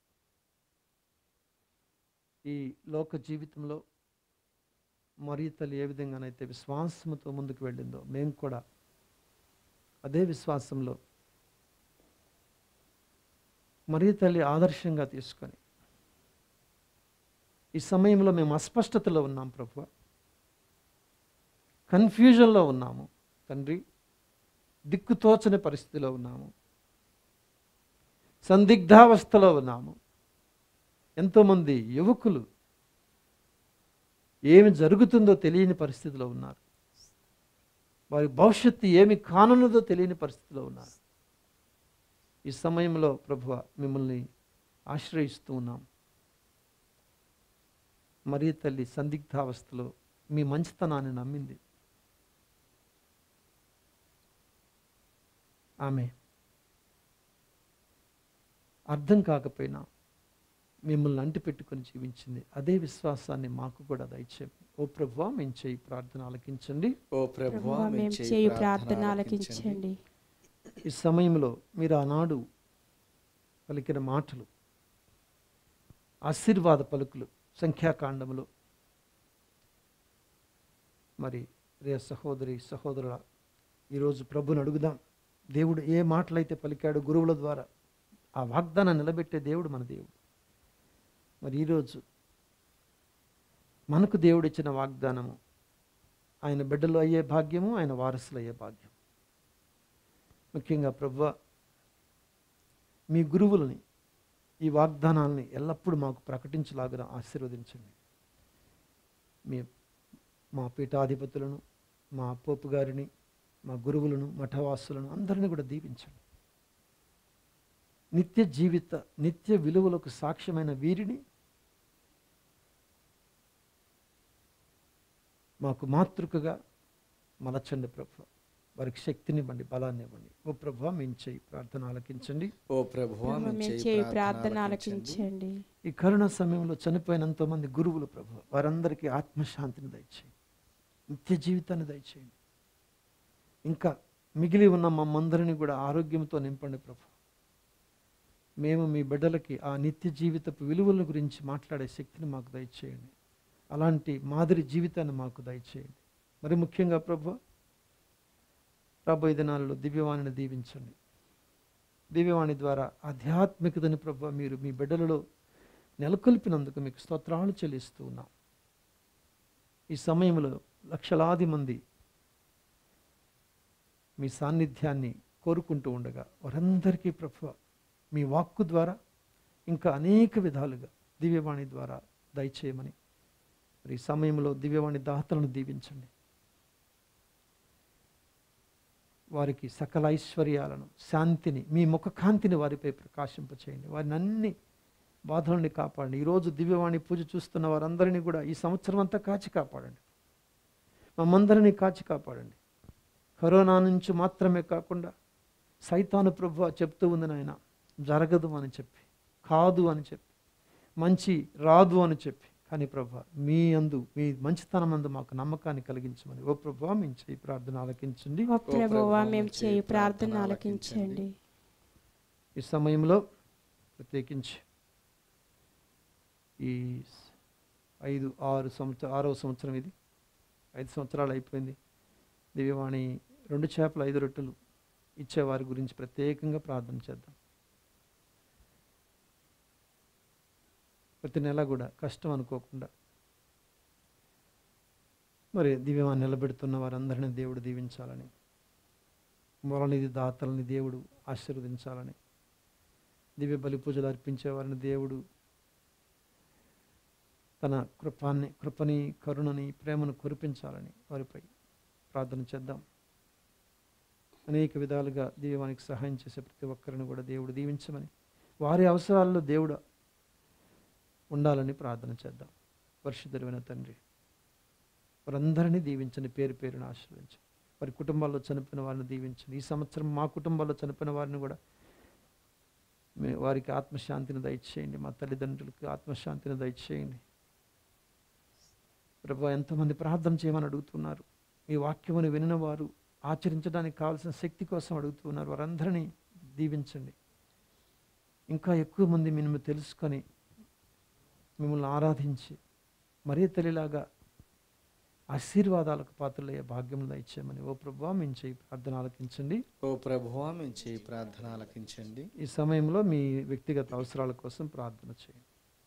ఈ లోక జీవితంలో మరి తల్లి ఏ విధంగానైతే విశ్వాసంతో ముందుకు వెళ్ళిందో మేము కూడా అదే విశ్వాసంలో మరి తల్లి ఆదర్శంగా తీసుకొని ఈ సమయంలో మేము అస్పష్టతలో ఉన్నాం ప్రభు కన్ఫ్యూజన్లో ఉన్నాము తండ్రి దిక్కుతోచని పరిస్థితిలో ఉన్నాము సందిగ్ధావస్థలో ఉన్నాము ఎంతోమంది యువకులు ఏమి జరుగుతుందో తెలియని పరిస్థితిలో ఉన్నారు వారి భవిష్యత్తు ఏమి కానున్నదో తెలియని పరిస్థితిలో ఉన్నారు ఈ సమయంలో ప్రభువ మిమ్మల్ని ఆశ్రయిస్తూ ఉన్నాం మరీ తల్లి సందిగ్ధావస్థలో మీ మంచితనాన్ని నమ్మింది ఆమె అర్థం కాకపోయినా మిమ్మల్ని అంటిపెట్టుకొని జీవించింది అదే విశ్వాసాన్ని మాకు కూడా దయచేయండి ఓ ప్రభువా మేము చేయి ప్రార్థన ఆలకించండి ఓ ప్రభువా ప్రభువా మేము మేము చేయి చేయు ప్రార్థన ప్రార్థన ఆలకించండి. ఆలకించండి ఈ సమయంలో మీరు ఆనాడు పలికిన మాటలు ఆశీర్వాద పలుకులు సంఖ్యాకాండములో మరి రే సహోదరి సహోదరుల ఈరోజు ప్రభుని అడుగుదాం దేవుడు ఏ మాటలైతే పలికాడు గురువుల ద్వారా ఆ వాగ్దానం నిలబెట్టే దేవుడు మన దేవుడు మరి ఈరోజు మనకు దేవుడిచ్చిన వాగ్దానము ఆయన బిడ్డలు అయ్యే భాగ్యము ఆయన వారసులు అయ్యే భాగ్యం ముఖ్యంగా ప్రభు మీ గురువులని ఈ వాగ్దానాల్ని ఎల్లప్పుడూ మాకు ప్రకటించలాగా ఆశీర్వదించండి మీ మా పీఠాధిపతులను మా పోపు గారిని మా గురువులను మఠవాసులను అందరినీ కూడా దీవించండి నిత్య జీవిత నిత్య విలువలకు సాక్ష్యమైన వీరిని మాకు మాతృకగా మలచండి ప్రభు వారికి శక్తినివ్వండి బలాన్ని ఇవ్వండి ఓ ప్రభు మేము చేయి ప్రార్థన ఆలకించండి ఓ ప్రభువా ప్రభువా మేము మేము చేయి చేయు ప్రార్థన ప్రార్థన ఆలకించండి. ఆలకించండి ఈ కరోనా సమయంలో చనిపోయిన ఎంతోమంది గురువులు ప్రభు వారందరికీ ఆత్మశాంతిని దయచేయండి నిత్య జీవితాన్ని దయచేయండి ఇంకా మిగిలి ఉన్న మమ్మందరినీ కూడా ఆరోగ్యంతో నింపండి ప్రభు మేము మీ బిడ్డలకి ఆ నిత్య జీవితపు విలువల గురించి మాట్లాడే శక్తిని మాకు దయచేయండి అలాంటి మాదిరి జీవితాన్ని మాకు దయచేయండి మరి ముఖ్యంగా ప్రభు రాబోయే దినాలలో దివ్యవాణిని దీవించండి దివ్యవాణి ద్వారా ఆధ్యాత్మికతని ప్రభు మీరు మీ బిడ్డలలో నెలకొల్పినందుకు మీకు స్తోత్రాలు చెల్లిస్తూ ఉన్నాం ఈ సమయంలో లక్షలాది మంది మీ సాన్నిధ్యాన్ని కోరుకుంటూ ఉండగా వారందరికీ ప్రభు మీ వాక్కు ద్వారా ఇంకా అనేక విధాలుగా దివ్యవాణి ద్వారా దయచేయమని మరి ఈ సమయంలో దివ్యవాణి దాతలను దీవించండి వారికి సకల ఐశ్వర్యాలను శాంతిని మీ ముఖ కాంతిని వారిపై ప్రకాశింపచేయండి వారిని అన్ని బాధల నుండి కాపాడండి ఈరోజు దివ్యవాణి పూజ చూస్తున్న వారందరినీ కూడా ఈ సంవత్సరం అంతా కాచి కాపాడండి మమ్మందరినీ కాచి కాపాడండి కరోనా నుంచి మాత్రమే కాకుండా సైతాను ప్రభు చెప్తూ ఉంది నాయన జరగదు అని చెప్పి కాదు అని చెప్పి మంచి రాదు అని చెప్పి కానీ ప్రభు మీ అందు మీ మంచితనం అందు మాకు నమ్మకాన్ని కలిగించమని ఓ ప్రభు మేము చేయి ప్రార్థన ఆలకించండి ఓ ప్రభువా మేము చేయు ప్రార్థన ఆలకించండి ఈ సమయంలో ప్రత్యేకించి ఈ ఐదు ఆరు సంవత్సరం ఆరవ సంవత్సరం ఇది ఐదు సంవత్సరాలు అయిపోయింది దివ్యవాణి రెండు చేపలు ఐదు రొట్టెలు ఇచ్చేవారి గురించి ప్రత్యేకంగా ప్రార్థన చేద్దాం ప్రతి నెల కూడా కష్టం అనుకోకుండా మరి దివ్యవాణి నిలబెడుతున్న వారందరినీ దేవుడు దీవించాలని మొరనిధి దాతలని దేవుడు ఆశీర్వదించాలని దివ్య బలి పూజలు అర్పించే వారిని దేవుడు తన కృపాన్ని కృపని కరుణని ప్రేమను కురిపించాలని వారిపై ప్రార్థన చేద్దాం అనేక విధాలుగా దీవానికి సహాయం చేసే ప్రతి ఒక్కరిని కూడా దేవుడు దీవించమని వారి అవసరాల్లో దేవుడు ఉండాలని ప్రార్థన చేద్దాం వర్షిధరువైన తండ్రి వారందరినీ దీవించని పేరు పేరును ఆశీర్వదించండి వారి కుటుంబాల్లో చనిపోయిన వారిని దీవించండి ఈ సంవత్సరం మా కుటుంబాల్లో చనిపోయిన వారిని కూడా మీ వారికి ఆత్మశాంతిని దయచేయండి మా తల్లిదండ్రులకు ఆత్మశాంతిని దయచేయండి ప్రభు ఎంతమంది ప్రార్థన చేయమని అడుగుతున్నారు ఈ వాక్యమును వినిన వారు ఆచరించడానికి కావాల్సిన శక్తి కోసం అడుగుతున్నారు వారందరినీ దీవించండి ఇంకా ఎక్కువ మంది మిమ్మల్ని తెలుసుకొని మిమ్మల్ని ఆరాధించి మరీ తల్లిలాగా ఆశీర్వాదాలకు పాత్రలయ్యే భాగ్యం దయచేయమని ఓ ప్రభు మేము చేయి ప్రార్థన ఆలకించండి ఓ ప్రభువా మేము చేయి ప్రార్థన ఆలకించండి ఈ సమయంలో మీ వ్యక్తిగత అవసరాల కోసం ప్రార్థన చేయండి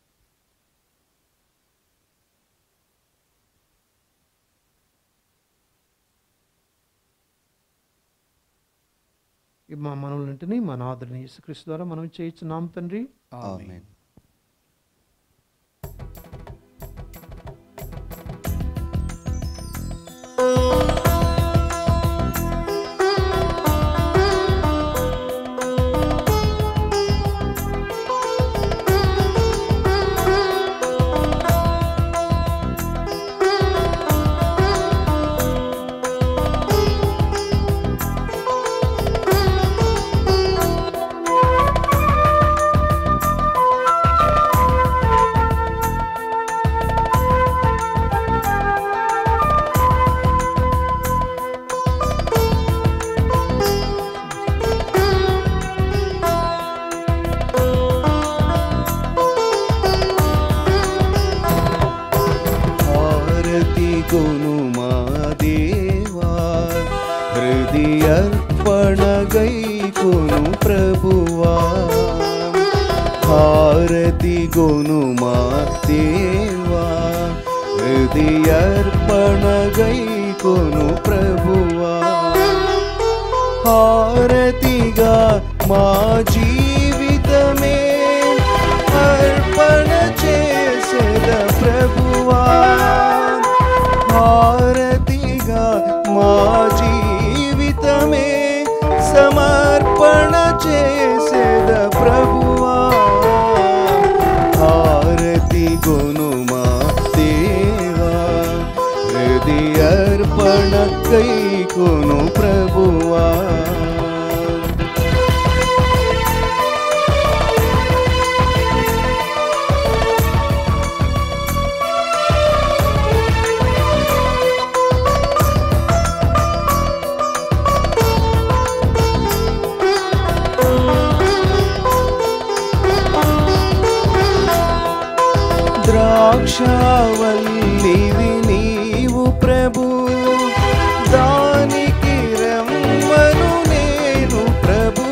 ఈ మా మనవులంటిని మా నాదుని యేసుక్రీస్తు ద్వారా మనం చేయించున్నాం తండ్రి ఆమేన్ హారతి గును మా దేవా హృదయర్పణ గై కును ప్రభువా హారతి గును మా దేవా హృదయర్పణ గై కును ప్రభువా హారతిగా మా జీవితమే అర్పణ చేసేద ప్రభువా హారతిగా మా జీవితమే సమర్పణ చేసేద ప్రభువా హారతి గును మా దేవా హృదయర్పణ కై కొను ప్రభువా ద్రాక్షవల్లివి నీవు ప్రభు దానికి రమ్మను నేను ప్రభు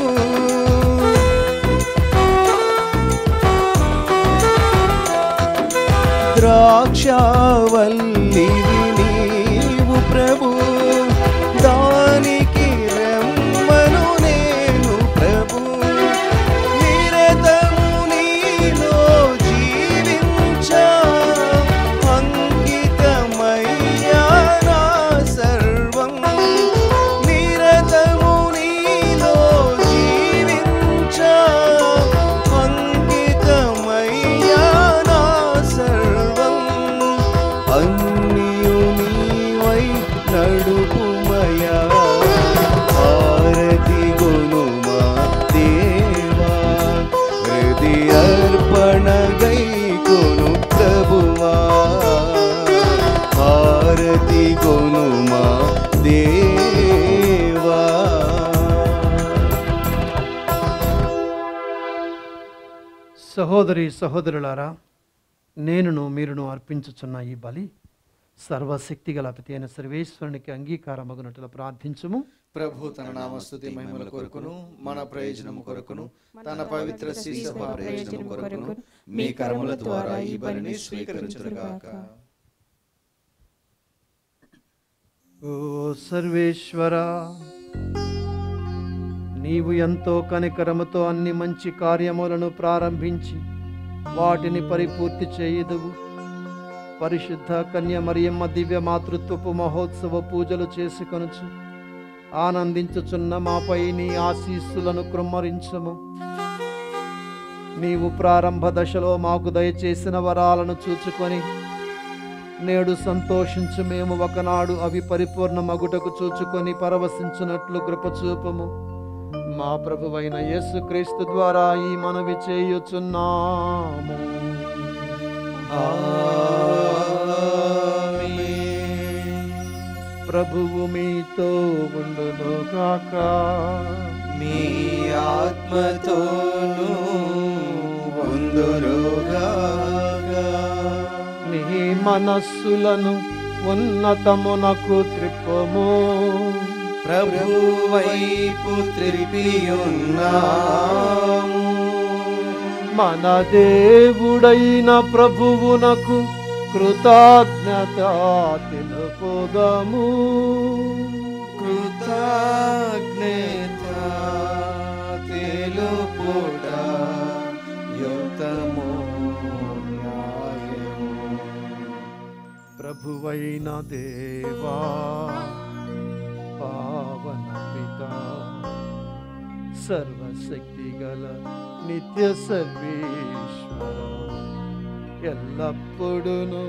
ద్రాక్షవల్లివి నీవు ప్రభు దానికి రమ్మను నేను ప్రభు నిరతము నీలో జీవించా అంకితమయ్యా నా సర్వం నిరతము సహోదరి సహోదరులారా నేనును మీరును అర్పించుచున్న ఈ బలి సర్వశక్తి గల అతి అయిన సర్వేశ్వరునికి అంగీకారమగునట్లు ప్రార్థించుము ప్రభు తన నామస్తుతి మహిమల కొరకును మన ప్రయోజనము కొరకును తన పవిత్ర శిశ ప్రయోజనం కొరకును మీ కర్మల ద్వారా ఈ బలిని స్వీకరించుగాక ఓ సర్వేశ్వర నీవు ఎంతో కనికరముతో అన్ని మంచి కార్యములను ప్రారంభించి వాటిని పరిపూర్తి చేయుదువు పరిశుద్ధ కన్య మరియమ్మ దివ్య మాతృత్వపు మహోత్సవ పూజలు చేసుకొనుచు ఆనందించుచున్న మాపై నీ ఆశీస్సులను కృమ్మరించము నీవు ప్రారంభ దశలో మాకు దయచేసిన వరాలను చూచుకొని నేడు సంతోషించు మేము ఒకనాడు అవి పరిపూర్ణ మగుటకు చూచుకొని పరవశించున్నట్లు కృపచూపము మా ప్రభువైన యేసుక్రీస్తు ద్వారా ఈ మనవి చేయుచున్నాము ప్రభువు మీతో ఉండును కాక మీ ఆత్మతోను వందురుగాక మీ మనస్సులను ఉన్నతమునకు త్రిప్పము ప్రభు వైపు త్రిపియున్నాము మన దేవుడైన ప్రభువునకు కృతజ్ఞత తెలుపుదము కృతజ్ఞత తెలుపుట యుక్తము న్యాయము ప్రభువైన దేవా పావన పిత సర్వశక్తి గల నిత్య సర్వేశ్వర ఎల్లప్పుడును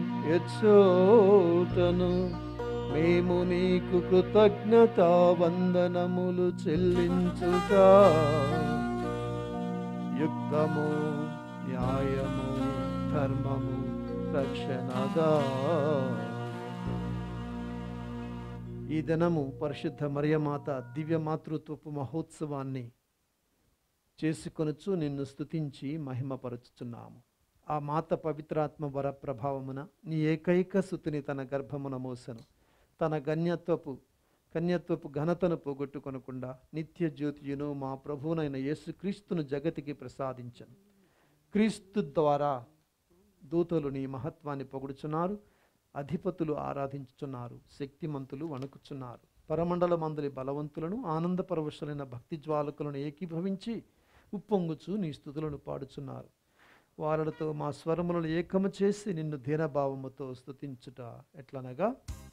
ఎచ్చోటను మేము నీకు కృతజ్ఞత వందనములు చెల్లించుట యుక్తము న్యాయము ధర్మము రక్షణగా ఈ దినము పరిశుద్ధ మరియమాత దివ్య మాతృత్వపు మహోత్సవాన్ని చేసుకొనుచు నిన్ను స్తుతించి మహిమపరుచుచున్నాము ఆ మాత పవిత్రాత్మ వర ప్రభావమున నీ ఏకైక సుతిని తన గర్భమున మోసను తన గణ్యత్వపు కన్యత్వపు ఘనతను పోగొట్టుకొనకుండా నిత్య జ్యోతియును మా ప్రభువునైన యేసుక్రీస్తును జగతికి ప్రసాదించను క్రీస్తు ద్వారా దూతలు నీ మహత్వాన్ని పొగుడుచున్నారు అధిపతులు ఆరాధించుచున్నారు శక్తిమంతులు వణుకుచున్నారు పరమండల మందులి బలవంతులను ఆనందపరవశులైన భక్తి జ్వాలకులను ఏకీభవించి ఉప్పొంగుచు నీ స్థుతులను పాడుచున్నారు వారలతో మా స్వరములను ఏకము చేసి నిన్ను ధీనభావముతో స్తుతించుట ఎట్లనగా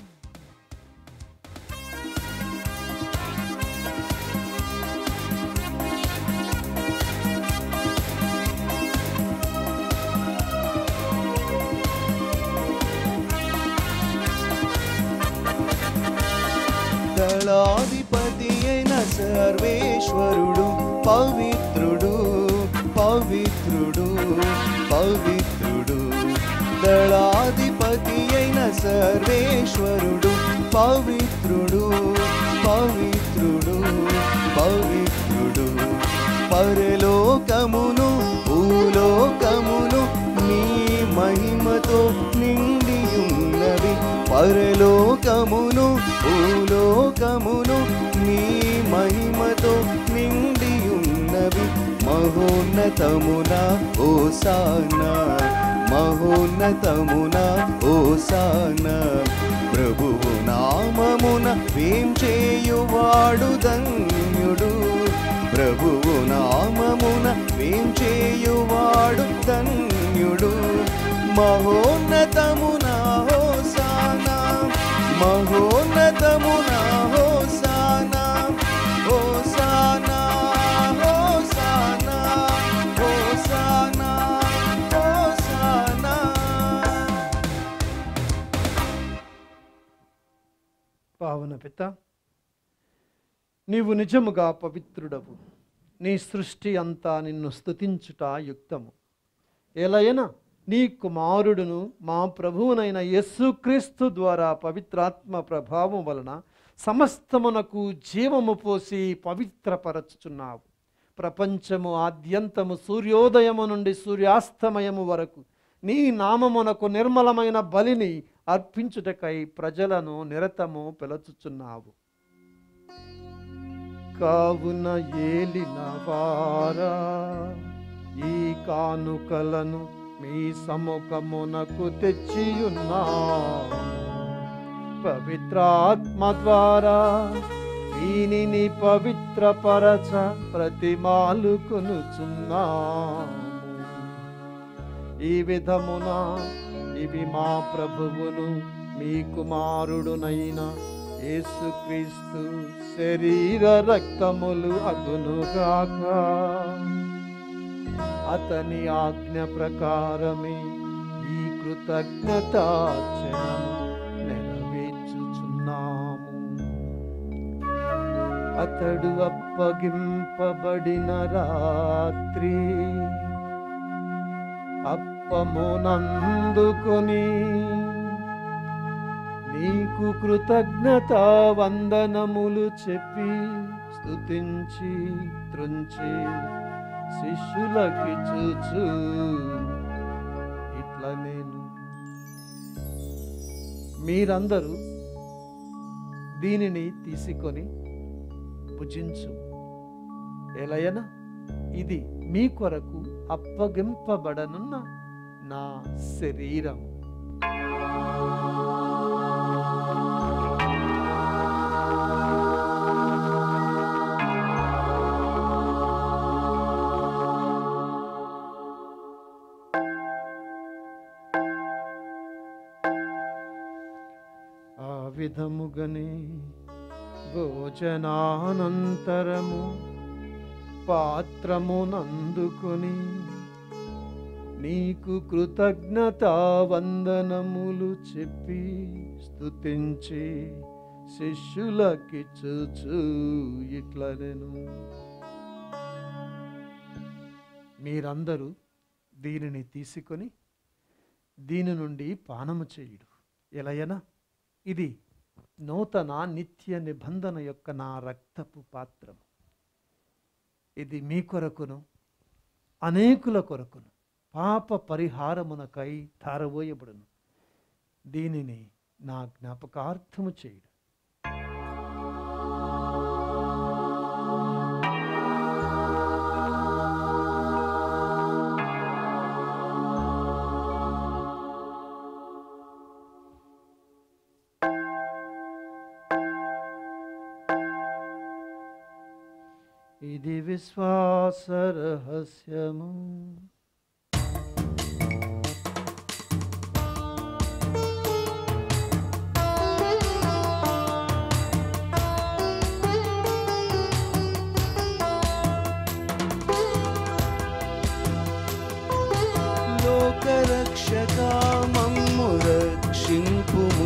దళాధిపతి అయిన సర్వేశ్వరుడు పవిత్రుడు పవిత్రుడు పవిత్రుడు దళాధిపతి అయిన సర్వేశ్వరుడు పవిత్రుడు పవిత్రుడు పవిత్రుడు పరలోకమును భూలోకమును నీ మహిమతో నిండియున్నవి పరలోకమును భూలోకమును నీ మహిమతో నిండియున్నవి మహోన్నతమున ఓసాన మహోన్నతమున ఓసాన ప్రభువు నామమున వేం చేయువాడు ధన్యుడు ప్రభువు నామమున వేం చేయువాడు ధన్యుడు మహోన్నతమున హోసాన మహోన్నతమున హోసాన హోసాన హోసాన హోసాన హోసాన పావన పిత నీవు నిజముగా పవిత్రుడవు నీ సృష్టి అంతా నిన్ను స్తుతించుట యుక్తము ఎలయన నీ కుమారుడును మా ప్రభువునైన యేసుక్రీస్తు ద్వారా పవిత్రాత్మ ప్రభావం వలన సమస్తమునకు జీవము పోసి పవిత్రపరచుచున్నావు ప్రపంచము ఆద్యంతము సూర్యోదయము నుండి సూర్యాస్తమయము వరకు నీ నామమునకు నిర్మలమైన బలిని అర్పించుటకై ప్రజలను నిరతము పిలుచుచున్నావు కావున ఏలిన వారా ఈ కానుకలను మీ సముఖమునకు తెచ్చియున్నాము పవిత్రాత్మ ద్వారా దీనిని పవిత్రపరచ ప్రతిమాలు కొనుచున్నాము ఈ విధమున ఇవి మా ప్రభువును మీ కుమారుడునైన యేసుక్రీస్తు శరీర రక్తములు అగునుగాక అతని ఆజ్ఞ ప్రకారమే ఈ కృతజ్ఞతాచరణము నెరవేర్చుచున్నాము అతడు అప్పగింపబడిన రాత్రి అప్పమునందుకొని నీకు కృతజ్ఞత వందనములు చెప్పి స్తుతించి త్రుంచి శిష్యులకి చూచు ఇట్లా నేను మీరందరూ దీనిని తీసుకొని భుజించు ఎలయన ఇది మీ కొరకు అప్పగింపబడనున్న నా శరీరం ఆ విధముగనే భోజనానంతరము పాత్రమునందుకొని నీకు కృతజ్ఞత వందనములు చెప్పి స్తుతించి శిష్యులకి చూచు ఇట్లనెను మీరందరూ దీనిని తీసుకొని దీని నుండి పానము చేయుడు ఎలయనా ఇది నూతన నిత్య నిబంధన యొక్క నా రక్తపు పాత్రము ఇది మీ కొరకును అనేకుల కొరకును పాప పరిహారమునకై ధారబోయబడును దీనిని నా జ్ఞాపకార్థము చేయుడు ఇది విశ్వాస రహస్యము లోకరక్షక మమ్ము రక్షింపుము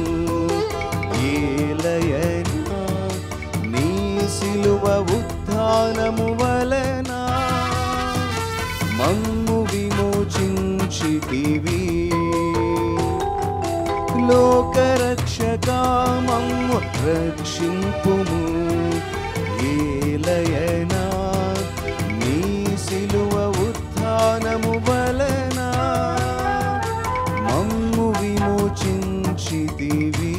ఏలయనా నీ సిలువ ఉత్థానము వలన మమ్ము విమోచించితివి లోకరక్షక మమ్ము రక్షింపుము ఏలయనా నీ సిలువ ఉత్థానము వలన మమ్ము విమోచించితివి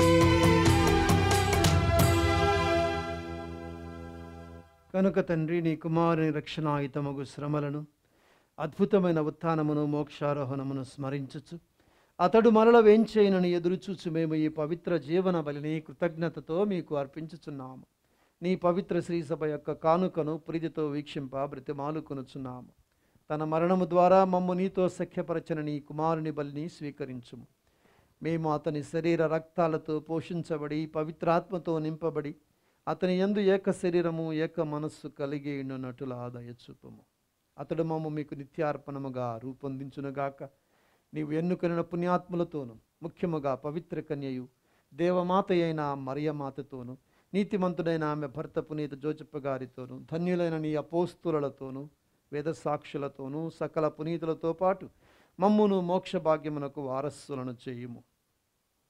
కనుక తండ్రి నీ కుమారుని రక్షణాయుతమగు శ్రమలను అద్భుతమైన ఉత్థానమును మోక్షారోహణమును స్మరించుచు అతడు మరల వేంచేయనని ఎదురుచూచు మేము ఈ పవిత్ర జీవన బలిని కృతజ్ఞతతో మీకు అర్పించుచున్నాము నీ పవిత్ర శ్రీసభ యొక్క కానుకను ప్రీతితో వీక్షింప బ్రతిమాలుకొనుచున్నాము తన మరణము ద్వారా మమ్ము నీతో సఖ్యపరచిన నీ కుమారుని బలిని స్వీకరించుము మేము అతని శరీర రక్తాలతో పోషించబడి పవిత్రాత్మతో నింపబడి అతని యందు ఏక శరీరము ఏక మనస్సు కలిగి ఉండునట్టుల ఆదాయ చూపము అతడు మమ్మ మీకు నిత్యార్పణముగా రూపొందించునుగాక నీవు ఎన్నుకొనిన పుణ్యాత్ములతోనూ ముఖ్యముగా పవిత్ర కన్యయు దేవమాత అయిన మరియమాతతోనూ నీతిమంతుడైన ఆమె భర్త పునీత జోచప్ప గారితోనూ ధన్యులైన నీ అపోస్తులతోనూ వేద సాక్షులతోనూ సకల పునీతులతో పాటు మమ్మును మోక్ష భాగ్యమునకు వారసులను చేయుము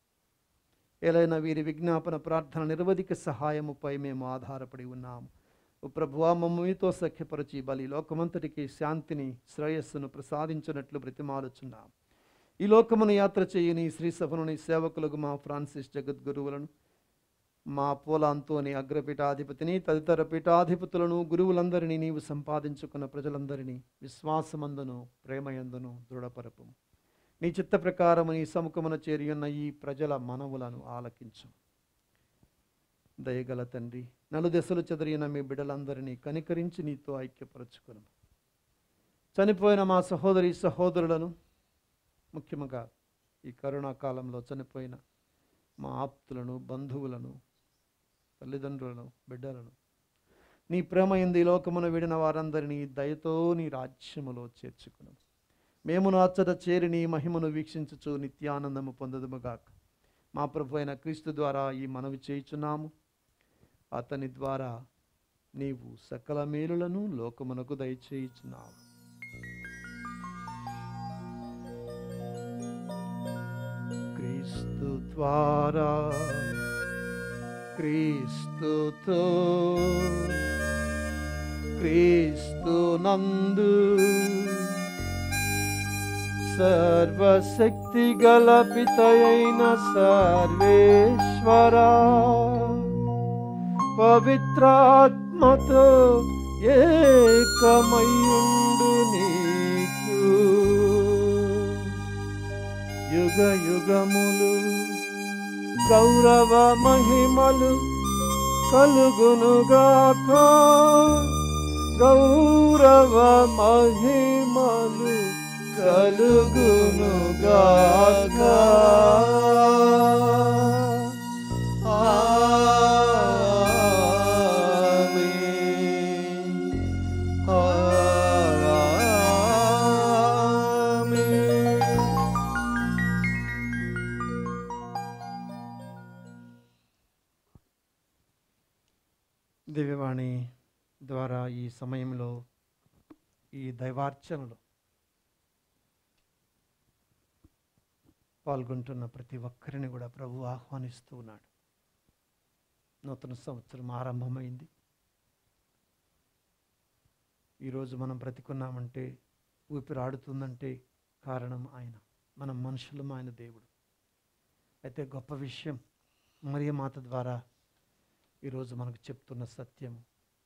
ఎలైన వీరి విజ్ఞాపన ప్రార్థన నిరవధిక సహాయముపై మేము ఆధారపడి ఉన్నాము ఓ ప్రభువా మమ్మ మీతో సఖ్యపరచి బలి లోకమంతటికి శాంతిని శ్రేయస్సును ప్రసాదించినట్లు బ్రతిమాలుచున్నాం ఈ లోకమును యాత్ర చేయని శ్రీ సభనుని సేవకులకు మా ఫ్రాన్సిస్ జగద్గురువులను మా పోలాంతోని అగ్రపీఠాధిపతిని తదితర పీఠాధిపతులను గురువులందరినీ నీవు సంపాదించుకున్న ప్రజలందరినీ విశ్వాసమందును ప్రేమయందును దృఢపరపు నీ చిత్త ప్రకారము నీ సముఖమున చేరి ఉన్న ఈ ప్రజల మనవులను ఆలకించు దయగల తండ్రి నలుదెసలు చెదిరిన మీ బిడ్డలందరినీ కనికరించి నీతో ఐక్యపరచుకును చనిపోయిన మా సహోదరి సహోదరులను ముఖ్యంగా ఈ కరోనా కాలంలో చనిపోయిన మా ఆప్తులను బంధువులను తల్లిదండ్రులను బిడ్డలను నీ ప్రేమ ఎందు ఈ లోకమున విడిన వారందరినీ దయతో నీ రాజ్యములో చేర్చుకును మేము నాచట చేరి నీ మహిమను వీక్షించుచు నిత్యానందము పొందదుముగాక మా ప్రభు అయిన క్రీస్తు ద్వారా ఈ మనవి చేయుచున్నాము అతని ద్వారా నీవు సకల మేలులను లోకమునకు దయచేయుచున్నావు క్రీస్తు ద్వారా క్రీస్తుతో క్రీస్తు నందు సర్వశక్తి గల పితయైన సర్వేశ్వరా పవిత్రాత్మతో ఏకమయుండు నీకు యుగ యుగములు గౌరవ మహిమలు కలుగునుగాక గౌరవ మహిమలు కలుగునుగాక ఆమేన్. ఆమేన్. దివ్యవాణి ద్వారా ఈ సమయంలో ఈ దైవార్చనలో పాల్గొంటున్న ప్రతి ఒక్కరిని కూడా ప్రభు ఆహ్వానిస్తూ ఉన్నాడు నూతన సంవత్సరం ఆరంభమైంది ఈరోజు మనం బ్రతికున్నామంటే ఊపిరాడుతుందంటే కారణం ఆయన మనం మనుషులం ఆయన దేవుడు అయితే గొప్ప విషయం మరియ మాత ద్వారా ఈరోజు మనకు చెప్తున్న సత్యము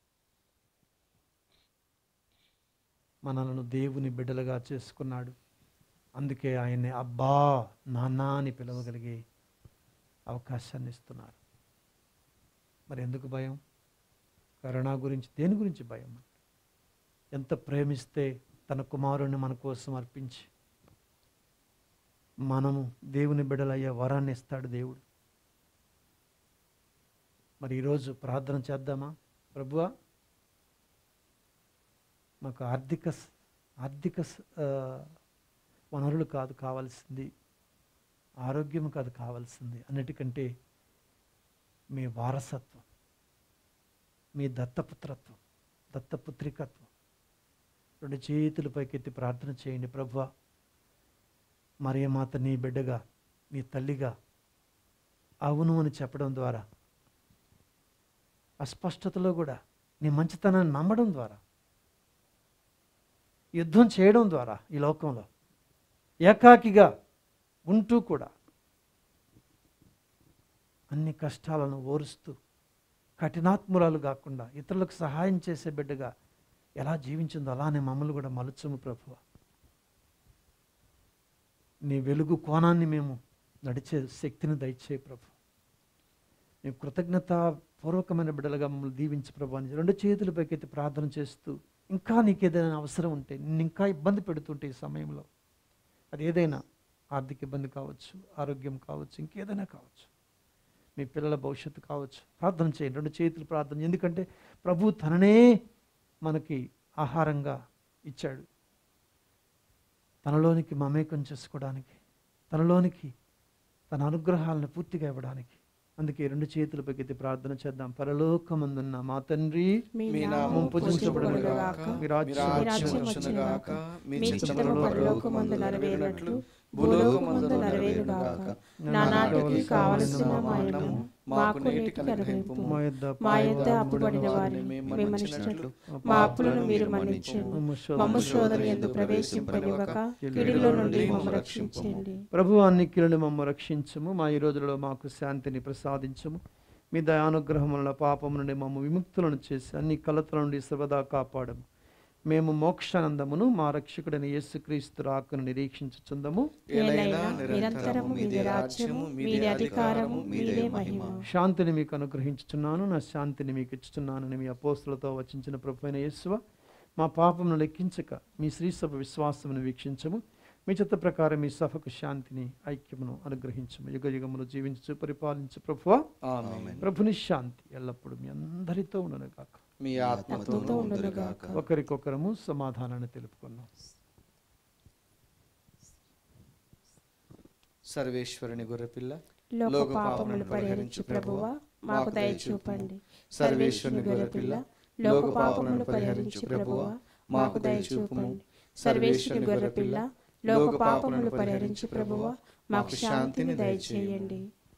మనలను దేవుని బిడ్డలుగా చేసుకున్నాడు అందుకే ఆయన్ని అబ్బా నాన్న అని పిలవగలిగే అవకాశాన్ని ఇస్తున్నారు మరి ఎందుకు భయం కరోనా గురించి దేని గురించి భయం ఎంత ప్రేమిస్తే తన కుమారుణ్ణి మన కోసం అర్పించి మనము దేవుని బిడ్డలయ్యే వరాన్ని ఇస్తాడు దేవుడు మరి ఈరోజు ప్రార్థన చేద్దామా ప్రభువా మాకు ఆర్థిక స- ఆర్థిక స- ఆ, వనరులు కాదు కావాల్సింది ఆరోగ్యం కాదు కావాల్సింది అన్నిటికంటే మీ వారసత్వం మీ దత్తపుత్రత్వం దత్తపుత్రికత్వం రెండు చేతులు పైకెత్తి ప్రార్థన చేయండి ప్రభువా మరియమాత నీ బిడ్డగా నీ తల్లిగా అవును అని చెప్పడం ద్వారా అస్పష్టతలో కూడా నీ మంచితనాన్ని నమ్మడం ద్వారా యుద్ధం చేయడం ద్వారా ఈ లోకంలో ఏకాకిగా ఉంటూ కూడా అన్ని కష్టాలను ఓరుస్తూ కఠినాత్మురాలు కాకుండా ఇతరులకు సహాయం చేసే బిడ్డగా ఎలా జీవించిందో అలానే మమ్మల్ని కూడా మలుచుము ప్రభువ నీ వెలుగు కోణాన్ని మేము నడిచే శక్తిని దయచే ప్రభు మేము కృతజ్ఞత పూర్వకమైన బిడ్డలుగా మమ్మల్ని దీవించి ప్రభు అని రెండు చేతుల పైకెత్తి ప్రార్థన చేస్తూ ఇంకా నీకు ఏదైనా అవసరం ఉంటే నిన్ను ఇంకా ఇబ్బంది పెడుతుంటే ఈ సమయంలో అది ఏదైనా ఆర్థిక ఇబ్బంది కావచ్చు ఆరోగ్యం కావచ్చు ఇంకేదైనా కావచ్చు మీ పిల్లల భవిష్యత్తు కావచ్చు ప్రార్థన చేయండి రెండు చేతులు ప్రార్థన ఎందుకంటే ప్రభు తననే మనకి ఆహారంగా ఇచ్చాడు తనలోనికి మమేకం చేసుకోవడానికి తనలోనికి తన అనుగ్రహాలను పూర్తిగా ఇవ్వడానికి అందుకే రెండు చేతులపైకి ఎత్తి ప్రార్థన చేద్దాం పరలోకమందున్న మా తండ్రి మీ మీ నామము నామము పూజించబడునుగాక. పూజించబడునుగాక మీ మీ రాజ్యం రాజ్యం వచ్చునుగాక. వచ్చునుగాక మీ మీ చిత్తము చిత్తము పరలోకమందు పరలోకమందు నెరవేరినట్లు నెరవేరినట్లు భూలోకమందు భూలోకమందు నెరవేరుగాక నెరవేరుగాక. నానాటికి కావలసిన మా అన్నము మాకు నేటికి అనుగ్రహింపు మా యొద్ద మా యొద్ద పాపం అప్పుబడిన వారిని మేము మేము మన్నించినట్లు మా అప్పులను మీరు మన్నించండి మమ్మ శోధన ఎందు ప్రవేశింపనివ్వక కీడులో నుండి మమ్మ రక్షించండి ప్రభు అన్ని కీళ్ళని మమ్మ రక్షించము మా ఈ రోజులలో మాకు శాంతిని ప్రసాదించము మీ దయానుగ్రహం వలన పాపం నుండి మమ్మ విముక్తులను చేసి అన్ని కలతల నుండి సర్వదా కాపాడము మేము మోక్షానందమును మా రక్షకుడైన యేసుక్రీస్తు రాకను నిరీక్షించుచుందము ఏలైనా నిరంతరము మీదే రాజ్యము మీదే అధికారము మీదే మహిమ శాంతిని మీకు అనుగ్రహించుచున్నాను నా శాంతిని మీకు ఇచ్చుచున్నానని మీ అపోస్తులతో వచించిన ప్రభు అయిన యేసువ మా పాపమును లెక్కించక మీ శ్రీసభ విశ్వాసమును వీక్షించము మీ చిత్త ప్రకారం మీ సభకు శాంతిని ఐక్యమును అనుగ్రహించము యుగ యుగములు జీవించు పరిపాలించు ప్రభువ ఆమేన్ ప్రభుని శాంతి ఎల్లప్పుడూ మీ అందరితో ఉండను కాక మీ ఆత్మతో ఉండునుగాక ఒకరికొకరము సమాధానాన్ని తెలుపుకున్నాం సర్వేశ్వరుని గొర్రెపిల్ల లోక పాపములు పరిహరించు ప్రభువా మాకు దయ చూపండి సర్వేశ్వరుని గొర్రెపిల్ల లోక పాపములను పరిహరించు ప్రభువా మాకు దయ చూపుము సర్వేశ్వరుని గొర్రెపిల్ల లోక పాపములు పరిహరించు ప్రభువా మాకు శాంతిని దయచేయండి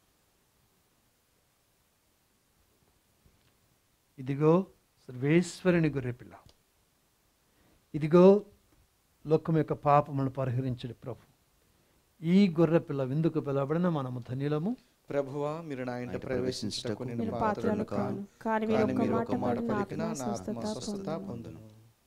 ఇదిగో సర్వేశ్వరుని గొర్రెపిల్ల ఇదిగో లోకం యొక్క పాపములను పరిహరించడు ప్రభు ఈ గొర్రెపిల్ల విందుకు పిలవబడిన మనము ధన్యులము ప్రభువా మీరు నా ఇంట ప్రవేశించుటకు నేను నేను పాత్రను పాత్రను కాను కాను కానీ కానీ మీరు మీరు ఒక ఒక మాట మాట పలికినా పలికినా నా ఆత్మ స్వస్థత స్వస్థత పొందును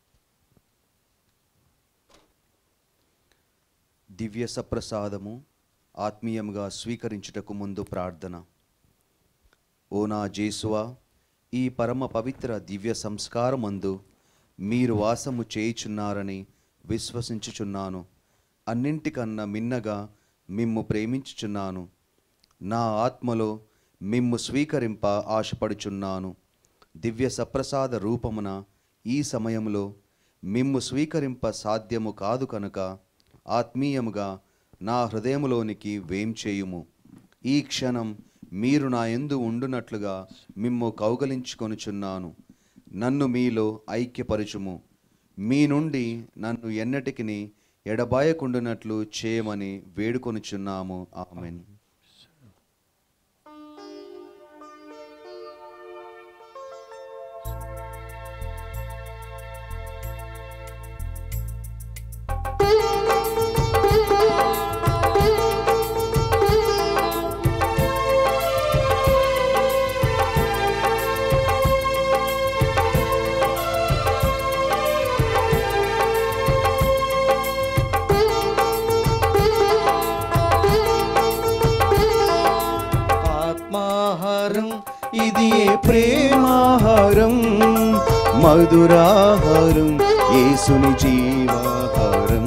దివ్య సప్రసాదము ఆత్మీయంగా స్వీకరించుటకు ముందు ప్రార్థన ఓ నా జేసువా ఈ పరమ పవిత్ర దివ్య సంస్కారమందు మీరు వాసము చేయుచున్నారని విశ్వసించుచున్నాను అన్నింటికన్నా మిన్నగా మిమ్ము ప్రేమించుచున్నాను నా ఆత్మలో మిమ్ము స్వీకరింప ఆశపడుచున్నాను దివ్య సప్రసాద రూపమున ఈ సమయంలో మిమ్ము స్వీకరింప సాధ్యము కాదు కనుక ఆత్మీయముగా నా హృదయములోనికి వేంచేయుము ఈ క్షణం మీరు నా యందు ఉండునట్లుగా మిమ్ము కౌగలించుకొనుచున్నాను నన్ను మీలో ఐక్యపరచుము మీ నుండి నన్ను ఎన్నటికిని ఎడబాయకుండునట్లు చేయమని వేడుకొనుచున్నాము ఆమెన్ ఆత్మాహారం ఇది ఏ ప్రేమాహారం మధురాహారం యేసుని జీవాహారం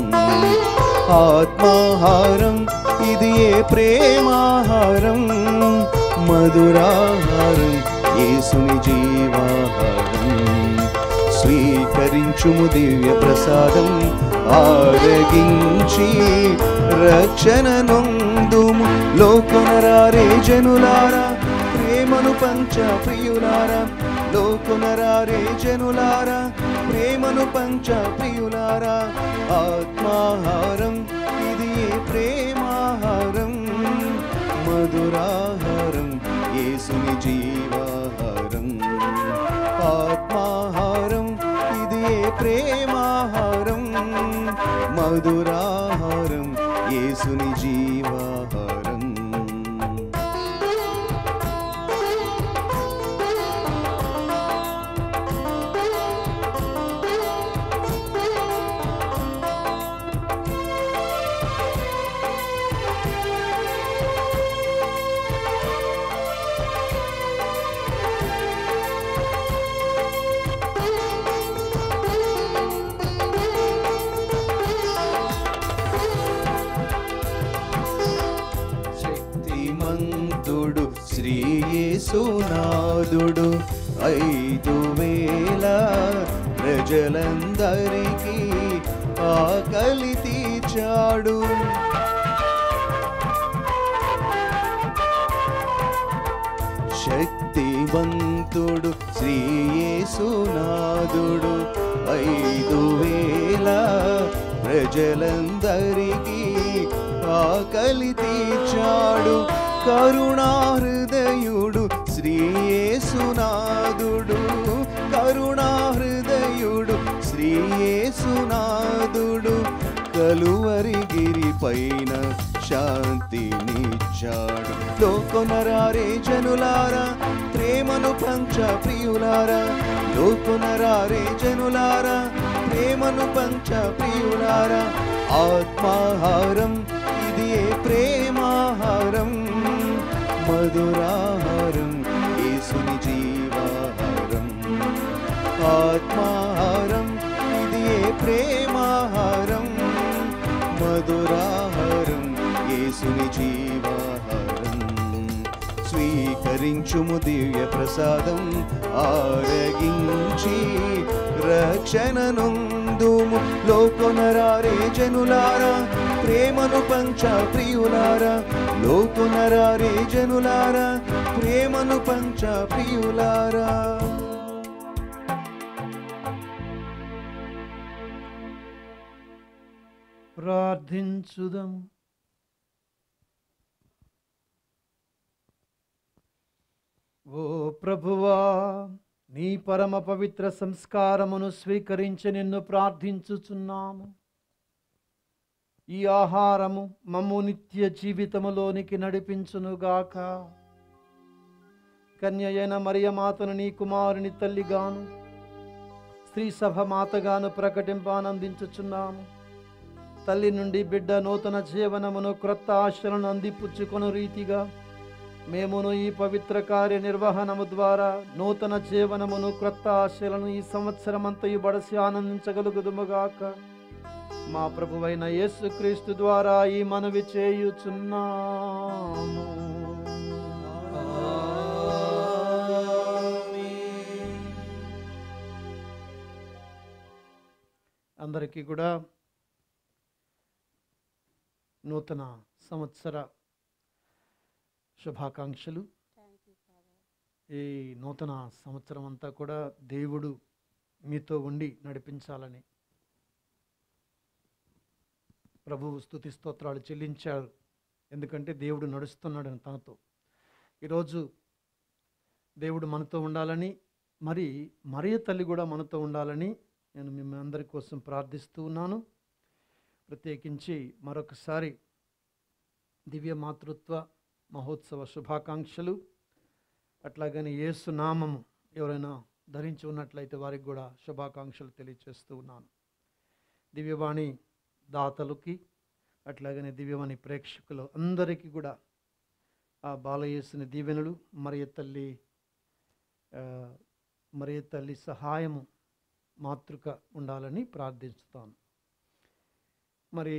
ఆత్మాహారం ఇది ఏ ప్రేమాహారం మధురాహారం యేసుని జీవాహారం స్వీకరించుము దివ్య ప్రసాదం ఆరగించి రక్షణ నొందుము లోకనరారే జనులారా ప్రేమను పంచ ప్రియులారా లోకనరారే జనులారా ప్రేమను పంచ ప్రియులారా ఆత్మాహారం ఇది ఏ ప్రేమాహారం మధురాహారం యేసుని జీవాహారం ఆత్మాహారం ఇది ఏ ప్రేమాహారం మధురాహారం యేసుని జీవాహారం శక్తిమంతుడు శ్రీయేసునాథుడు ఐదు వేల ప్రజలందరికీ ఆకలి తీర్చాడు శక్తివంతుడు శ్రీయేసునాథుడు ఐదు వేల ప్రజలందరికీ ఆకలి తీర్చాడు కరుణాహృదయుడు పైన శాంతినిచ్చాడు లోకొనరారే జనులారా ప్రేమను పంచ ప్రియులారా లోకొనరారే జనులారా ప్రేమను పంచ ప్రియులారా ఆత్మాహారం ఇది ఏ ప్రేమాహారం మధురాహారం యేసుని జీవాహారం ఆత్మాహారం ఇది ఏ ప్రేమాహారం మధురాహారం యేసుని జీవాహారం స్వీకరించుము దివ్య ప్రసాదం ఆరగించి రక్షణ నొందుము లోకొనరారే జనులారా ప్రేమను పంచ ప్రియులారా లోకొనరారే జనులారా ప్రేమను పంచ ప్రియులారా ప్రార్థించుదం ఓ ప్రభువా నీ పరమ పవిత్ర సంస్కారమును స్వీకరించి నిన్ను ప్రార్థించుచున్నాము ఈ ఆహారము మమ్ము నిత్య జీవితములోనికి నడిపించునుగాక కన్యయైన మరియమాతను నీ కుమారుని తల్లిగాను స్త్రీ సభ మాతగాను ప్రకటింపానందించుచున్నాము తల్లి నుండి బిడ్డ నూతన జీవనమును క్రొత్త ఆశలను అందిపుచ్చుకొను రీతిగా మేమును ఈ పవిత్ర కార్య నిర్వహణము ద్వారా నూతన జీవనమును క్రొత్త ఆశలను ఈ సంవత్సరమంతయు బడసి ఆనందించగలుగుదుముగాక మా ప్రభువైన యేసుక్రీస్తు ద్వారా ఈ మనవి చేయుచున్నాము అందరికీ కూడా నూతన సంవత్సర శుభాకాంక్షలు ఈ నూతన సంవత్సరం అంతా కూడా దేవుడు మీతో ఉండి నడిపించాలని ప్రభువు స్తుతి స్తోత్రాలు చెల్లించాడు ఎందుకంటే దేవుడు నడుస్తున్నాడని తనతో ఈరోజు దేవుడు మనతో ఉండాలని మరి మరియ తల్లి కూడా మనతో ఉండాలని నేను మిమ్మల్ని అందరి కోసం ప్రార్థిస్తూ ఉన్నాను ప్రత్యేకించి మరొకసారి దివ్య మాతృత్వ మహోత్సవ శుభాకాంక్షలు అట్లాగని యేసు నామము ఎవరైనా ధరించి ఉన్నట్లయితే వారికి కూడా శుభాకాంక్షలు తెలియచేస్తూ ఉన్నాను దివ్యవాణి దాతలకి అట్లాగనే దివ్యవాణి ప్రేక్షకులు అందరికీ కూడా ఆ బాలయేసుని దీవెనలు మరియ తల్లి ఆ, మరియ తల్లి సహాయము మాతృక ఉండాలని ప్రార్థిస్తాను మరి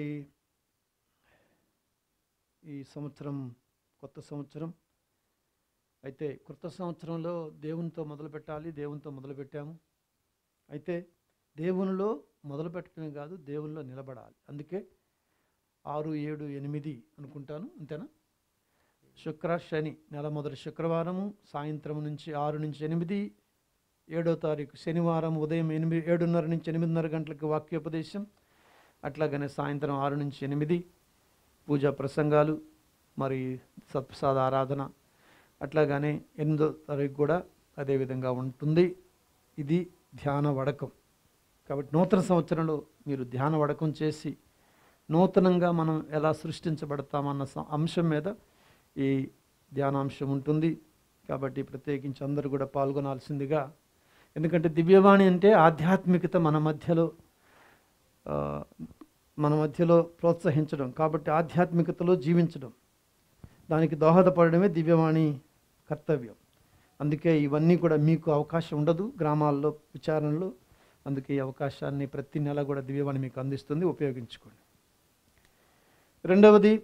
ఈ సంవత్సరం కొత్త సంవత్సరం అయితే కొత్త సంవత్సరంలో దేవునితో మొదలు పెట్టాలి దేవునితో మొదలు పెట్టాము అయితే దేవునిలో మొదలు పెట్టడమే కాదు దేవునిలో నిలబడాలి అందుకే ఆరు ఏడు ఎనిమిది అనుకుంటాను అంతేనా శుక్ర శని నెల మొదటి శుక్రవారము సాయంత్రం నుంచి ఆరు నుంచి ఎనిమిది ఏడో తారీఖు శనివారం ఉదయం ఎనిమిది ఏడున్నర నుంచి ఎనిమిదిన్నర గంటలకు వాక్యోపదేశం అట్లాగనే సాయంత్రం ఆరు నుంచి ఎనిమిది పూజా ప్రసంగాలు మరి సత్ప్రసాద ఆరాధన అట్లాగానే ఎనిమిదో తారీఖు కూడా అదేవిధంగా ఉంటుంది ఇది ధ్యాన వడకం కాబట్టి నూతన సంవత్సరంలో మీరు ధ్యాన వడకం చేసి నూతనంగా మనం ఎలా సృష్టించబడతామన్న స- అంశం మీద ఈ ధ్యానాంశం ఉంటుంది కాబట్టి ప్రత్యేకించి అందరూ కూడా పాల్గొనాల్సిందిగా ఎందుకంటే దివ్యవాణి అంటే ఆధ్యాత్మికత మన మధ్యలో ఆ, మన మధ్యలో ప్రోత్సహించడం కాబట్టి ఆధ్యాత్మికతలో జీవించడం దానికి దోహదపడడమే దివ్యవాణి కర్తవ్యం అందుకే ఇవన్నీ కూడా మీకు అవకాశం ఉండదు గ్రామాల్లో విచారణలో అందుకే ఈ అవకాశాన్ని ప్రతి నెల కూడా దివ్యవాణి మీకు అందిస్తుంది ఉపయోగించుకోండి రెండవది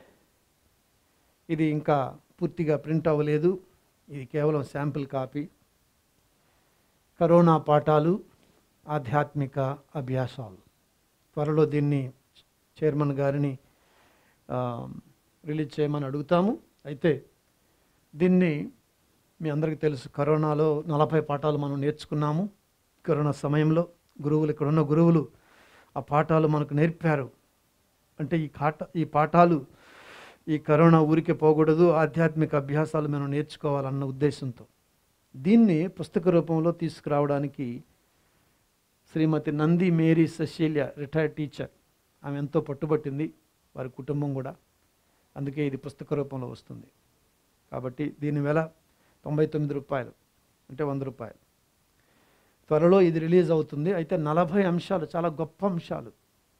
ఇది ఇంకా పూర్తిగా ప్రింట్ అవ్వలేదు ఇది కేవలం శాంపిల్ కాపీ కరోనా పాఠాలు ఆధ్యాత్మిక అభ్యాసాలు త్వరలో దీన్ని చైర్మన్ గారిని ఆ, రిలీజ్ చేయమని అడుగుతాము అయితే దీన్ని మీ అందరికీ తెలుసు కరోనాలో నలభై పాఠాలు మనం నేర్చుకున్నాము కరోనా సమయంలో గురువులు ఇక్కడ ఉన్న గురువులు ఆ పాఠాలు మనకు నేర్పారు అంటే ఈ కాట ఈ పాఠాలు ఈ కరోనా ఊరికే పోకూడదు ఆధ్యాత్మిక అభ్యాసాలు మనం నేర్చుకోవాలన్న ఉద్దేశంతో దీన్ని పుస్తక రూపంలో తీసుకురావడానికి శ్రీమతి నంది మేరీ సశీల్య రిటైర్డ్ టీచర్ ఆమె ఎంతో పట్టుబట్టింది వారి కుటుంబం కూడా అందుకే ఇది పుస్తక రూపంలో వస్తుంది కాబట్టి దీని వెల తొంభై తొమ్మిది రూపాయలు అంటే వంద రూపాయలు త్వరలో ఇది రిలీజ్ అవుతుంది అయితే నలభై అంశాలు చాలా గొప్ప అంశాలు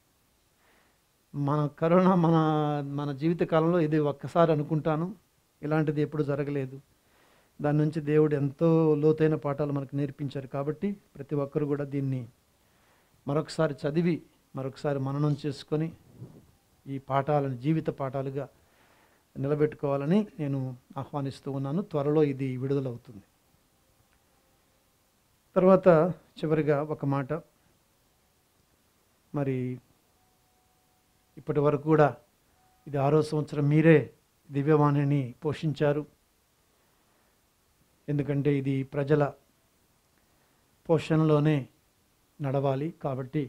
మన కరోనా మన మన జీవిత కాలంలో ఇది ఒక్కసారి అనుకుంటాను ఇలాంటిది ఎప్పుడు జరగలేదు దాని నుంచి దేవుడు ఎంతో లోతైన పాఠాలు మనకు నేర్పించారు కాబట్టి ప్రతి ఒక్కరు కూడా దీన్ని మరొకసారి చదివి మరొకసారి మననం చేసుకొని ఈ పాఠాలను జీవిత పాఠాలుగా నిలబెట్టుకోవాలని నేను ఆహ్వానిస్తూ ఉన్నాను త్వరలో ఇది విడుదలవుతుంది తర్వాత చివరిగా ఒక మాట మరి ఇప్పటి వరకు కూడా ఇది ఆరో సంవత్సరం మీరే దివ్యవాణిని పోషించారు ఎందుకంటే ఇది ప్రజల పోషణలోనే నడవాలి కాబట్టి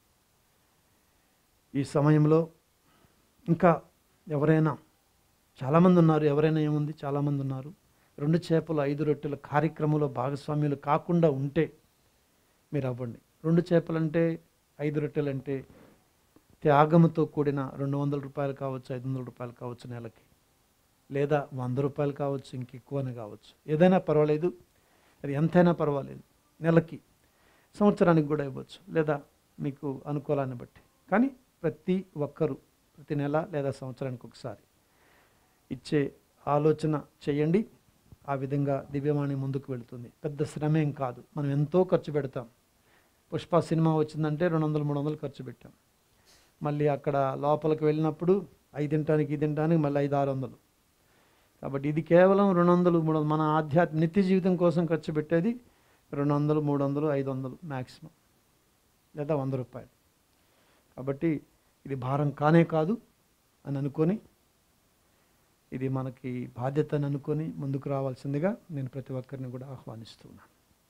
ఈ సమయంలో ఇంకా ఎవరైనా చాలామంది ఉన్నారు ఎవరైనా ఏముంది చాలామంది ఉన్నారు రెండు చేపలు ఐదు రొట్టెల కార్యక్రమంలో భాగస్వామ్యులు కాకుండా ఉంటే మీరు అవ్వండి రెండు చేపలు అంటే ఐదు రొట్టెలు అంటే త్యాగముతో కూడిన రెండు వందల రూపాయలు కావచ్చు ఐదు వందల రూపాయలు కావచ్చు నెలకి లేదా వంద రూపాయలు కావచ్చు ఇంకెక్కువనే కావచ్చు ఏదైనా పర్వాలేదు అది ఎంతైనా పర్వాలేదు నెలకి సంవత్సరానికి కూడా ఇవ్వచ్చు లేదా మీకు అనుకూలాన్ని బట్టి కానీ ప్రతి ఒక్కరూ ప్రతి నెల లేదా సంవత్సరానికి ఒకసారి ఇచ్చే ఆలోచన చేయండి ఆ విధంగా దివ్యవాణి ముందుకు వెళుతుంది పెద్ద శ్రమేం కాదు మనం ఎంతో ఖర్చు పెడతాం పుష్ప సినిమా వచ్చిందంటే రెండు వందలు మూడు వందలు ఖర్చు పెట్టాం మళ్ళీ అక్కడ లోపలికి వెళ్ళినప్పుడు ఐదు తింటానికి ఇది తింటానికి మళ్ళీ ఐదు ఆరు వందలు కాబట్టి ఇది కేవలం రెండు వందలు మూడు వందలు మన ఆధ్యాత్మిక నిత్య జీవితం కోసం ఖర్చు పెట్టేది రెండు వందలు మూడు వందలు ఐదు వందలు మ్యాక్సిమం లేదా వంద రూపాయలు కాబట్టి ఇది భారం కానే కాదు అని అనుకొని ఇది మనకి బాధ్యత అని అనుకొని ముందుకు రావాల్సిందిగా నేను ప్రతి ఒక్కరిని కూడా ఆహ్వానిస్తున్నాను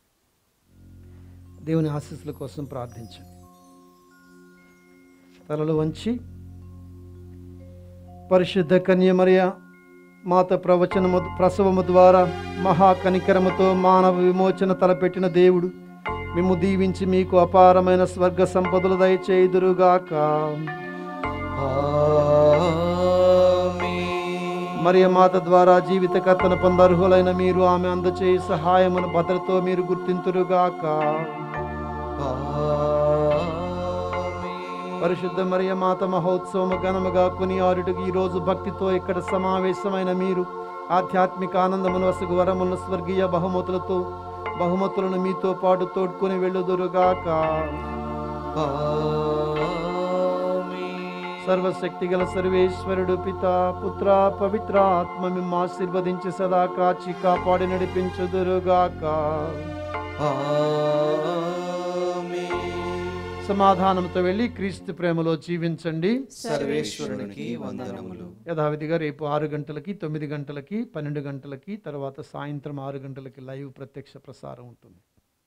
దేవుని ఆశీస్సుల కోసం ప్రార్థించండి తలలు వంచి పరిశుద్ధ కన్యమర్య మాత ప్రవచనము ప్రసవము ద్వారా మహా కనికరముతో మానవ విమోచన తలపెట్టిన దేవుడు మేము దీవించి మీకు అపారమైన స్వర్గ సంపదలు దయచేయుదురుగాక మరియ మాత ద్వారా జీవితకర్తన పొందర్హులైన మీరు ఆమె అందచేయి సహాయమును భద్రతో మీరు గుర్తింతురుగాక పరిశుద్ధ మరియ మాత మహోత్సవము ఘనముగా కొని ఆరుడికి ఈరోజు భక్తితో ఇక్కడ సమావేశమైన మీరు ఆధ్యాత్మిక ఆనందమును వసగు వరములను స్వర్గీయ బహుమతులతో బహుమతులను మీతో పాటు తోడ్కొని వెళ్ళుదురుగాక సర్వశక్తి గల సర్వేశ్వరుడు పిత పుత్ర పవిత్ర ఆత్మ మిమ్మ ఆశీర్వదించి సదా కాచి కాపాడి నడిపించుదురుగాక సమాధానంతో వెళ్ళి క్రీస్తు ప్రేమలో జీవించండి సర్వేశ్వరునికి వందనములు యథావిధిగా రేపు ఆరు గంటలకి తొమ్మిది గంటలకి పన్నెండు గంటలకి తర్వాత సాయంత్రం ఆరు గంటలకి లైవ్ ప్రత్యక్ష ప్రసారం ఉంటుంది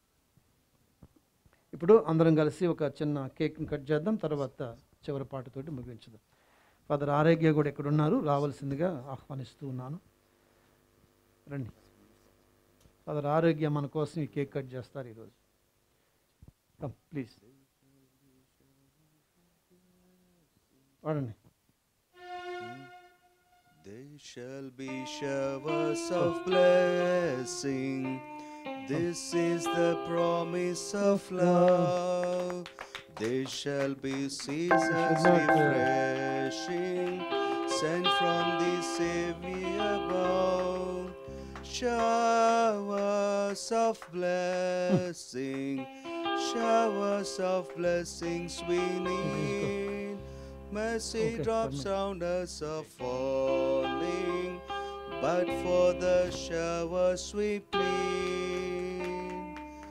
ఇప్పుడు అందరం కలిసి ఒక చిన్న కేక్ని కట్ చేద్దాం తర్వాత చివరి పాటతోటి ముగించుదాం ఫాదర్ ఆరోగ్య కూడా ఇక్కడ ఉన్నారు రావాల్సిందిగా ఆహ్వానిస్తూ ఉన్నాను రండి ఫాదర్ ఆరోగ్య మన కోసం ఈ కేక్ కట్ చేస్తారు ఈరోజు కమ్ ప్లీజ్ వాడండి There shall be showers of blessing. This is the promise of love. There shall be seasons refreshing, sent from the Savior above. Showers of blessing, showers of blessings we need. Mercy Okay, drops one round us are falling, but for the showers we plead.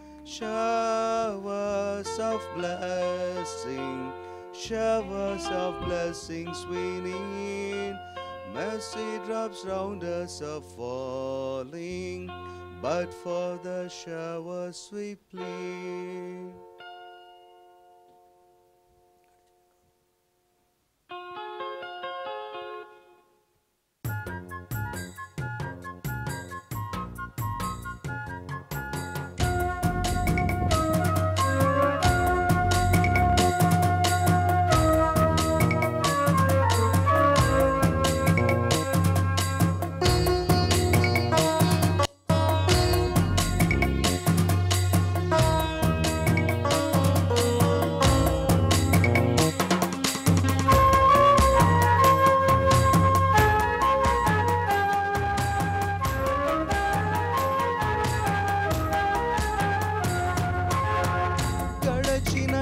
Showers of blessing, showers of blessings we need. Mercy drops round us are falling, but for the showers we plead.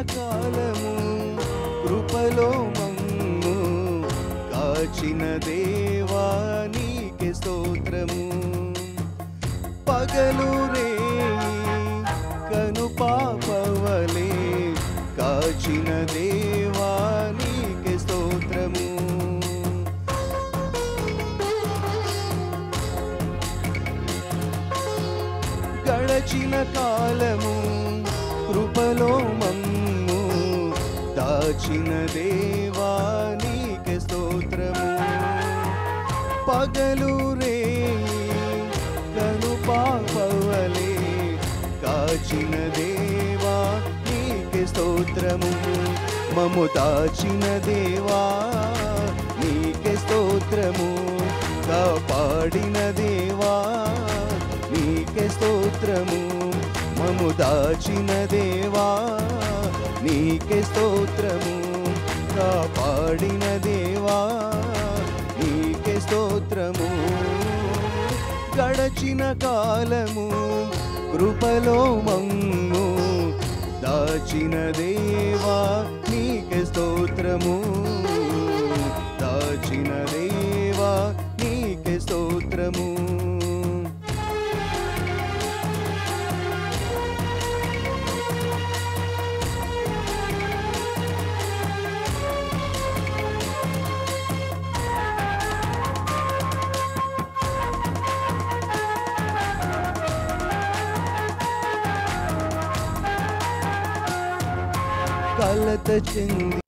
కాలము కృపలో మమ్ము కాచిన దేవా నీకే స్తోత్రము పగలు రే కను పాపవలే కాచిన దేవా నీకే స్తోత్రము గడచిన కాలము కృపలో మమ్ము దాచిన దేవా నీకే స్తోత్రము పగలు రే కను పాపవలే కాచిన దేవా నీకే స్తోత్రము మము దాచిన దేవా నీకే స్తోత్రము కాపాడిన దేవా నీకే స్తోత్రము మము దాచిన దేవా నీకే స్తోత్రము కాపాడిన దేవా నీకే స్తోత్రము గడచిన కాలము కృపలో మమ్ము దాచిన దేవా నీకే స్తోత్రము దాచిన దేవా నీకే స్తోత్రము కలత చెంది